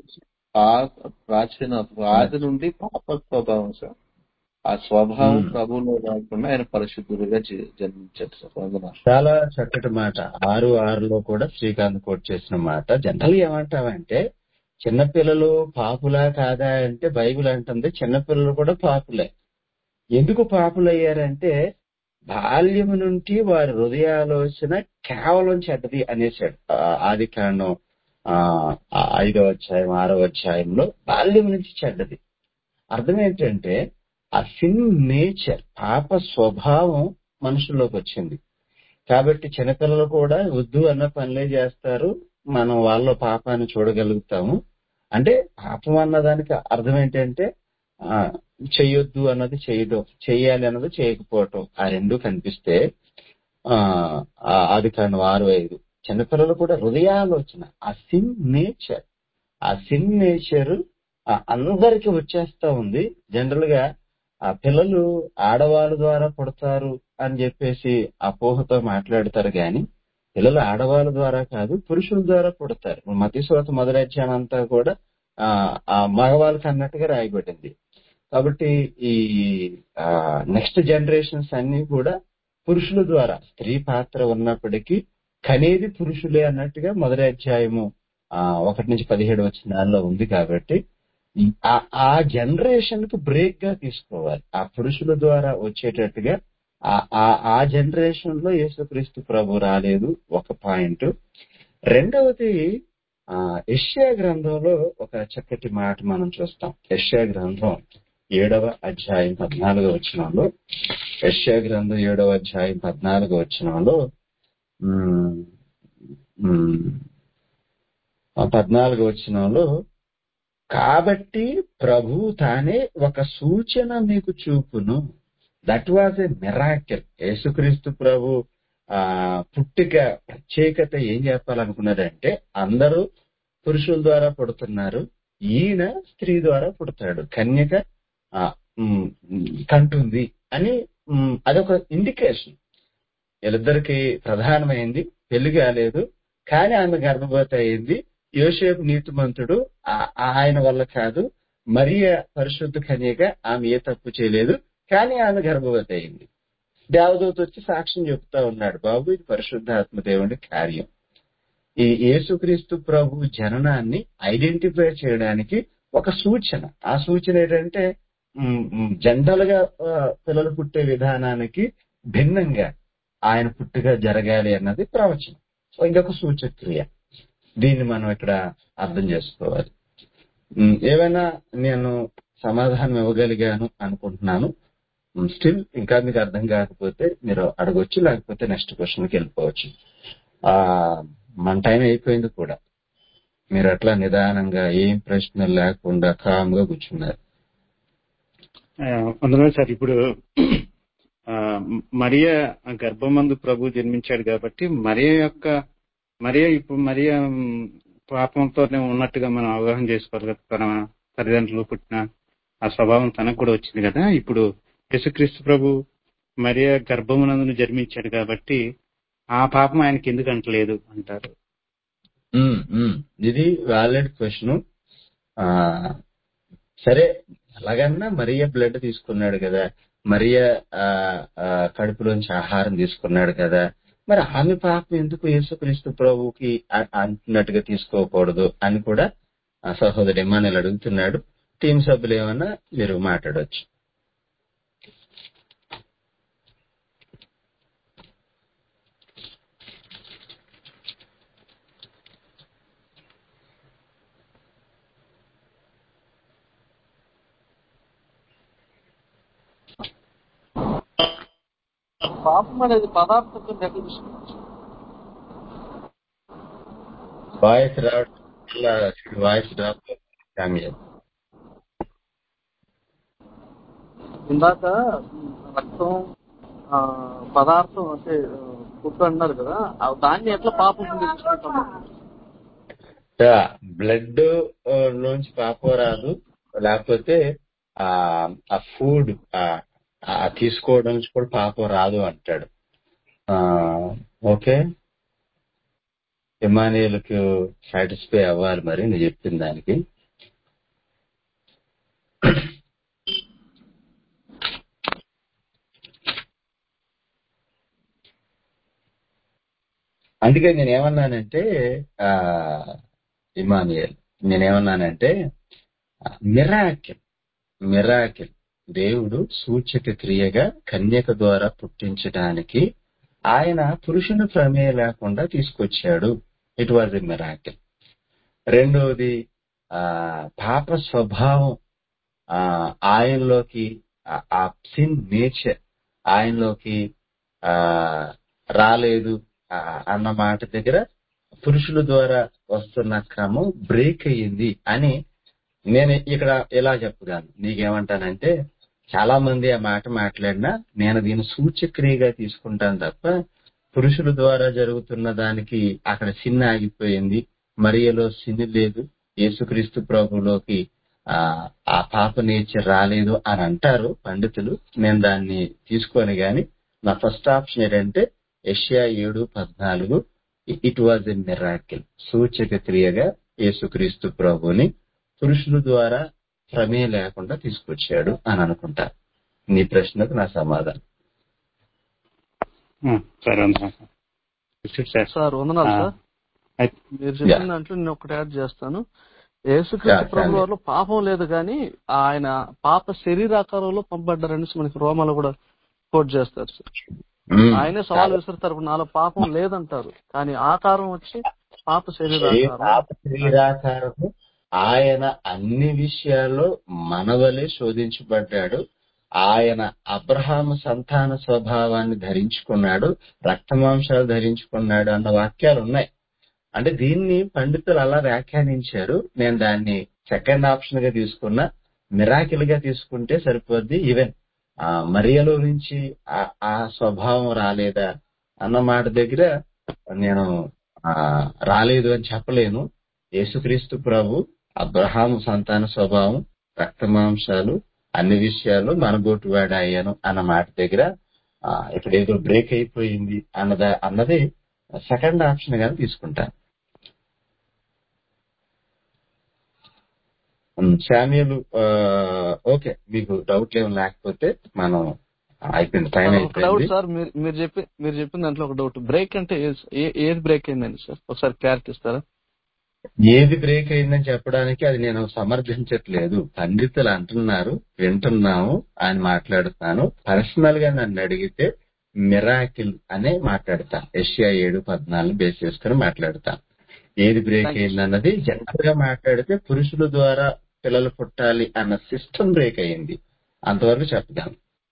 S8: పా- ప్రాచీన ఆది నుండి పాప స్వభావం సార్ ఆ స్వభావం
S1: మ్మ్.
S8: ప్రభువులో రాకుండా ఆయన పరిశుద్ధుడిగా జీ- జన్మించాడు సార్ వందనాలు
S1: చాలా చక్కటి మాట ఆరు ఆరులో కూడా శ్రీకాంత్ కోట్ చేసిన మాట జనరల్ ఏమంటావంటే చిన్నపిల్లలు పాపులా కాదా అంటే బైబిల్ అంటుంది చిన్నపిల్లలు కూడా పాపులే ఎందుకు పాపులయ్యారంటే బాల్యము నుండి వారి హృదయాలోచన కేవలం చెడ్డది అనేసాడు ఆ, ఆది కాండం ఆ, ఆ ఐదవ అధ్యాయం ఆరవ అధ్యాయంలో బాల్యం నుంచి చెడ్డది అర్థం ఏంటంటే ఆ సిన్ నేచర్ పాప స్వభావం మనుషుల్లోకి వచ్చింది కాబట్టి చిన్నపిల్లలు కూడా వద్దు అన్న పనులే చేస్తారు మనం వాళ్ళ పాపాన్ని చూడగలుగుతాము అంటే పాపం అన్నదానికి అర్థం ఏంటంటే ఆ, చెయ్యొద్దు అన్నది చేయడం చెయ్యాలి అన్నది చేయకపోవటం ఆ రెండు కనిపిస్తే ఆ ఆ ఆది కాండం ఆరు ఐదు చిన్నపిల్లలు కూడా హృదయాలోచన ఆ సిన్ నేచర్ ఆ సిన్ నేచర్ అందరికి వచ్చేస్తా ఉంది జనరల్ గా ఆ పిల్లలు ఆడవాళ్ళ ద్వారా పుడతారు అని చెప్పేసి అపోహతో మాట్లాడతారు గాని పిల్లలు ఆడవాళ్ళ ద్వారా కాదు పురుషుల ద్వారా పుడతారు మతీశ్వత మొదటి అధ్యాయం అంతా కూడా ఆ ఆ మగవాళ్ళకి అన్నట్టుగా రాయబడింది కాబట్టి ఈ నెక్స్ట్ జనరేషన్స్ అన్ని కూడా పురుషుల ద్వారా స్త్రీ పాత్ర ఉన్నప్పటికీ కనేది పురుషులే అన్నట్టుగా మొదటి అధ్యాయము ఆ ఒకటి నుంచి పదిహేడు వచ్చిన దానిలో ఉంది కాబట్టి ఈ- ఆ- ఆ జనరేషన్ కు బ్రేక్ గా తీసుకోవాలి ఆ పురుషుల ద్వారా వచ్చేటట్టుగా ఆ- ఆ- ఆ జనరేషన్ లో యేసుక్రీస్తు ప్రభు రాలేదు ఒక పాయింట్ రెండవది ఆ యెషయా గ్రంథంలో ఒక చక్కటి మాట మనం చూస్తాం యెషయా గ్రంథం ఏడవ అధ్యాయం పద్నాలుగో వచనంలో యెషయా గ్రంథం ఏడవ అధ్యాయం పద్నాలుగో వచనంలో ఉమ్, ఉమ్, ఆ పద్నాలుగో వచనంలో కాబట్టి ప్రభు తానే ఒక సూచన మీకు చూపును దట్ వాజ్ ఎ మిరాకిల్ యేసుక్రీస్తు ప్రభు ఆ పుట్టిక ప్రత్యేకత ఏం చెప్పాలనుకున్నారంటే అందరూ పురుషుల ద్వారా పుడుతున్నారు ఈయన స్త్రీ ద్వారా పుడతాడు కన్యక ఆ, ఉమ్, ఉమ్, కంటుంది అని ఉమ్, అదొక ఇండికేషన్ వీళ్ళిద్దరికి ప్రధానమైంది పెళ్లి కాలేదు కానీ ఆమె గర్భవతి అయింది యోసేపు నీతిమంతుడు ఆ- ఆయన వల్ల కాదు మరియ పరిశుద్ధ కన్యక ఆమె ఏ తప్పు చేయలేదు కానీ ఆమె గర్భవతి అయింది దేవదూత వచ్చి సాక్ష్యం చెప్తా ఉన్నాడు బాబు ఇది పరిశుద్ధాత్మ దేవుని కార్యం ఈ యేసుక్రీస్తు ప్రభు జననాన్ని ఐడెంటిఫై చేయడానికి ఒక సూచన ఆ సూచన ఏంటంటే జనరల్ గా ఆ, పిల్లలు పుట్టే విధానానికి భిన్నంగా ఆయన పుట్టుక జరగాలి అన్నది ప్రవచనం సో ఇంకొక సూచక్రియ దీన్ని మనం ఇక్కడ అర్థం చేసుకోవాలి ఉమ్, ఏమైనా నేను సమాధానం ఇవ్వగలిగాను అనుకుంటున్నాను స్టిల్ ఇంకా మీకు అర్థం కాకపోతే మీరు అడగొచ్చు లేకపోతే నెక్స్ట్ క్వశ్చన్కి వెళ్ళిపోవచ్చు ఆ మన టైం అయిపోయింది కూడా మీరు అట్లా నిదానంగా ఏం ప్రశ్నలు లేకుండా కామ్ గా కూర్చున్నారు
S5: ఆ, అందులో సార్ ఇప్పుడు ఆ, మరియ గర్భమందు ప్రభు జన్మించాడు కాబట్టి మరియ యొక్క మరియ ఇప్పుడు మరియ మ్, పాపంతోనే ఉన్నట్టుగా మనం అవగాహన చేసుకోవాలి కదా తన తల్లిదండ్రులు పుట్టిన ఆ స్వభావం తనకు కూడా వచ్చింది కదా ఇప్పుడు యేసుక్రీస్తు ప్రభు మరియ గర్భమునందును జన్మించాడు కాబట్టి ఆ పాపం ఆయనకి ఎందుకు అంటలేదు అంటారు
S1: ఉమ్, ఉమ్. ఇది వ్యాలిడ్ క్వశ్చన్ సరే ఎలాగన్నా మరియ బ్లడ్ తీసుకున్నాడు కదా మరియ ఆ, ఆ, కడుపులోంచి ఆహారం తీసుకున్నాడు కదా మరి ఆమె పాపం ఎందుకు యేసుక్రీస్తు ప్రభువుకి అ- అంటున్నట్టుగా తీసుకోకూడదు అని కూడా ఆ సహోదరు ఎమ్మానులు అడుగుతున్నాడు టీం సభ్యులు ఏమన్నా మీరు మాట్లాడవచ్చు
S4: పాపం అనేది పదార్థం కింద ఎక్కడ తీసుకోవచ్చు
S1: వాయిస్ రావడం వాయిస్ డ్రాప్ శామ్యుయల్
S4: ఇందాక రక్తం ఆ, పదార్థం అంటే ఫుడ్ అన్నారు కదా ఆ దాన్ని ఎట్లా పాపం కింద తీసుకుంటాం మనం?
S1: బ్లడ్ లోంచి పాపం రాదు లేకపోతే ఆ ఆ ఫుడ్ ఆ తీసుకోవడం నుంచి కూడా పాపం రాదు అంటాడు ఆ ఓకే ఇమానియల్కు సాటిస్ఫై అవ్వాలి మరి నేను చెప్పిన దానికి అందుకే నేను ఏమన్నానంటే ఆ ఇమానియల్ నేనేమన్నానంటే మిరాకిల్ మిరాకిల్ దేవుడు సూచక క్రియగా కన్యక ద్వారా పుట్టించడానికి ఆయన పురుషుని ప్రమేయం లేకుండా తీసుకొచ్చాడు ఇట్ వాజ్ ఎ మిరాకిల్ రెండవది ఆ పాప స్వభావం ఆ ఆయనలోకి ఆ- ఆ సిన్ నేచర్ ఆయనలోకి ఆ రాలేదు ఆ, అన్న మాట దగ్గర పురుషుల ద్వారా వస్తున్న క్రమం బ్రేక్ అయ్యింది అని నేను ఇక్కడ ఇలా చెప్పగలను నీకేమంటానంటే చాలా మంది ఆ మాట మాట్లాడినా నేను దీన్ని సూచక్రియగా తీసుకుంటాను తప్ప పురుషుల ద్వారా జరుగుతున్న దానికి అక్కడ సిన్ ఆగిపోయింది మరియలో సిన్ లేదు యేసుక్రీస్తు ప్రభులోకి ఆ ఆ పాప నేచర్ రాలేదు అని అంటారు పండితులు నేను దాన్ని తీసుకొని గాని నా ఫస్ట్ ఆప్షన్ ఏంటంటే ఏషియా ఏడు పద్నాలుగు ఇట్ వాజ్ ఎ మిరాకిల్ సూచక క్రియగా యేసుక్రీస్తు ప్రభుని పురుషుల ద్వారా ప్రమేయం లేకుండా తీసుకొచ్చాడు అని అనుకుంటా నీ ప్రశ్నకు నా సమాధానం
S5: ఉమ్, సరే వందనాలు సార్. విసిట్ సార్
S4: సార్ వందనాలు
S5: ఆ,
S4: సార్
S5: అయితే
S4: మీరు
S1: యా
S4: చెప్పిన దాంట్లో నేను ఒకటి యాడ్ చేస్తాను
S1: యా
S4: యేసుక్రీస్తు ప్రభు
S1: శామ్యుయల్
S4: వారిలో పాపం లేదు కానీ ఆయన పాప శరీరాకారంలో పంపడ్డారని మనకి రోమాలో కూడా కోట్ చేస్తారు సార్
S1: ఉమ్,
S4: ఆయనే సవాల్
S1: కాబట్టి
S4: విసురుతారు నాలో పాపం లేదంటారు కానీ ఆకారం వచ్చి పాప
S1: శరీ-
S4: శరీరాకారం
S1: పాప
S4: అని
S1: శరీరాకారము ఆయన అన్ని విషయాల్లో మనవలే శోధించబడ్డాడు ఆయన అబ్రహాము సంతాన స్వభావాన్ని ధరించుకున్నాడు రక్తమాంసాలు ధరించుకున్నాడు అన్న వాక్యాలు ఉన్నాయి అంటే దీన్ని పండితులు అలా వ్యాఖ్యానించారు నేను దాన్ని సెకండ్ ఆప్షన్ గా తీసుకున్నా మిరాకిల్ గా తీసుకుంటే సరిపోద్ది ఈవెన్ ఆ మరియలో నుంచి ఆ ఆ స్వభావం రాలేదా అన్న మాట దగ్గర నేను ఆ రాలేదు అని చెప్పలేను యేసుక్రీస్తు ప్రభు అబ్రహాము సంతాన స్వభావం రక్తమాంసాలు అన్ని విషయాల్లో మనబోటు వాడాయను అన్న మాట దగ్గర ఆ, ఇక్కడ ఏదో బ్రేక్ అయిపోయింది అన్నదా అన్నది సెకండ్ ఆప్షన్ గా తీసుకుంటాను శామ్యులు ఓకే మీకు డౌట్ ఏమి లేకపోతే మనం అయిపోయింది టైం
S4: సార్ ఒక డౌట్
S1: అయిపోయింది
S4: సార్ మీరు మీరు చెప్పి మీరు చెప్పిన దాంట్లో ఒక డౌట్ బ్రేక్ అంటే ఏ- ఏ- ఏది బ్రేక్ అయిందండి సార్ ఒకసారి క్లారిటీ ఇస్తారా
S1: ఏది బ్రేక్ అయిందని చెప్పడానికి అది నేను సమర్థించట్లేదు పండితులు అంటున్నారు వింటున్నాము అని మాట్లాడుతాను పర్సనల్ గా నన్ను అడిగితే మిరాకిల్ అనే మాట్లాడతాను ఏషియా ఏడు పద్నాలుగు బేస్ చేసుకుని మాట్లాడతాను ఏది బ్రేక్
S4: థ్యాంక్ యూ
S1: అయింది అన్నది జనరల్ గా మాట్లాడితే పురుషుల ద్వారా పిల్లలు పుట్టాలి అన్న సిస్టమ్ బ్రేక్ అయింది అంతవరకు చెప్తాను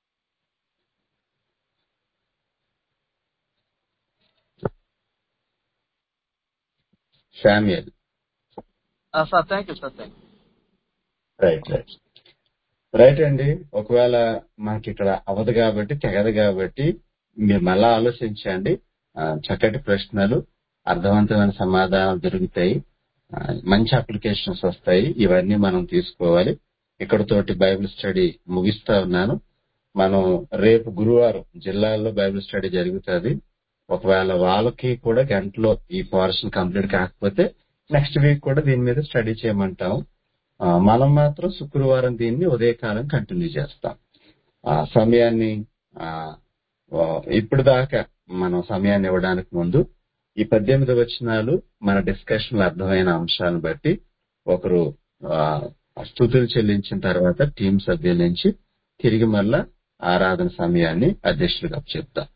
S1: Samuel
S4: sir thank you sir thank you
S1: right right right అండి ఒకవేళ మనకి ఇక్కడ అవదు కాబట్టి తెగదు కాబట్టి మీరు మళ్ళా ఆలోచించండి ఆ, చక్కటి ప్రశ్నలు అర్థవంతమైన సమాధానాలు దొరుకుతాయి ఆ, మంచి అప్లికేషన్స్ వస్తాయి ఇవన్నీ మనం తీసుకోవాలి ఇక్కడతోటి బైబిల్ స్టడీ ముగిస్తా ఉన్నాను మనం రేపు గురువారం జిల్లాల్లో బైబిల్ స్టడీ జరుగుతుంది ఒకవేళ వాళ్ళకి కూడా గంటలో ఈ పోర్షన్ కంప్లీట్ కాకపోతే నెక్స్ట్ వీక్ కూడా దీని మీద స్టడీ చేయమంటాం ఆ, మనం మాత్రం శుక్రవారం దీన్ని ఉదయకాలం కంటిన్యూ చేస్తాం ఆ సమయాన్ని ఆ, ఆ, ఇప్పుడు దాకా మనం సమయాన్ని ఇవ్వడానికి ముందు ఈ పద్దెనిమిది వచనాలు మన డిస్కషన్ లో అర్థమైన అంశాలను బట్టి ఒకరు ఆ, స్తుతులు చెల్లించిన తర్వాత టీం సభ్యుల నుంచి తిరిగి మళ్ళా ఆరాధన సమయాన్ని అధ్యక్షుడిగా చెప్తాం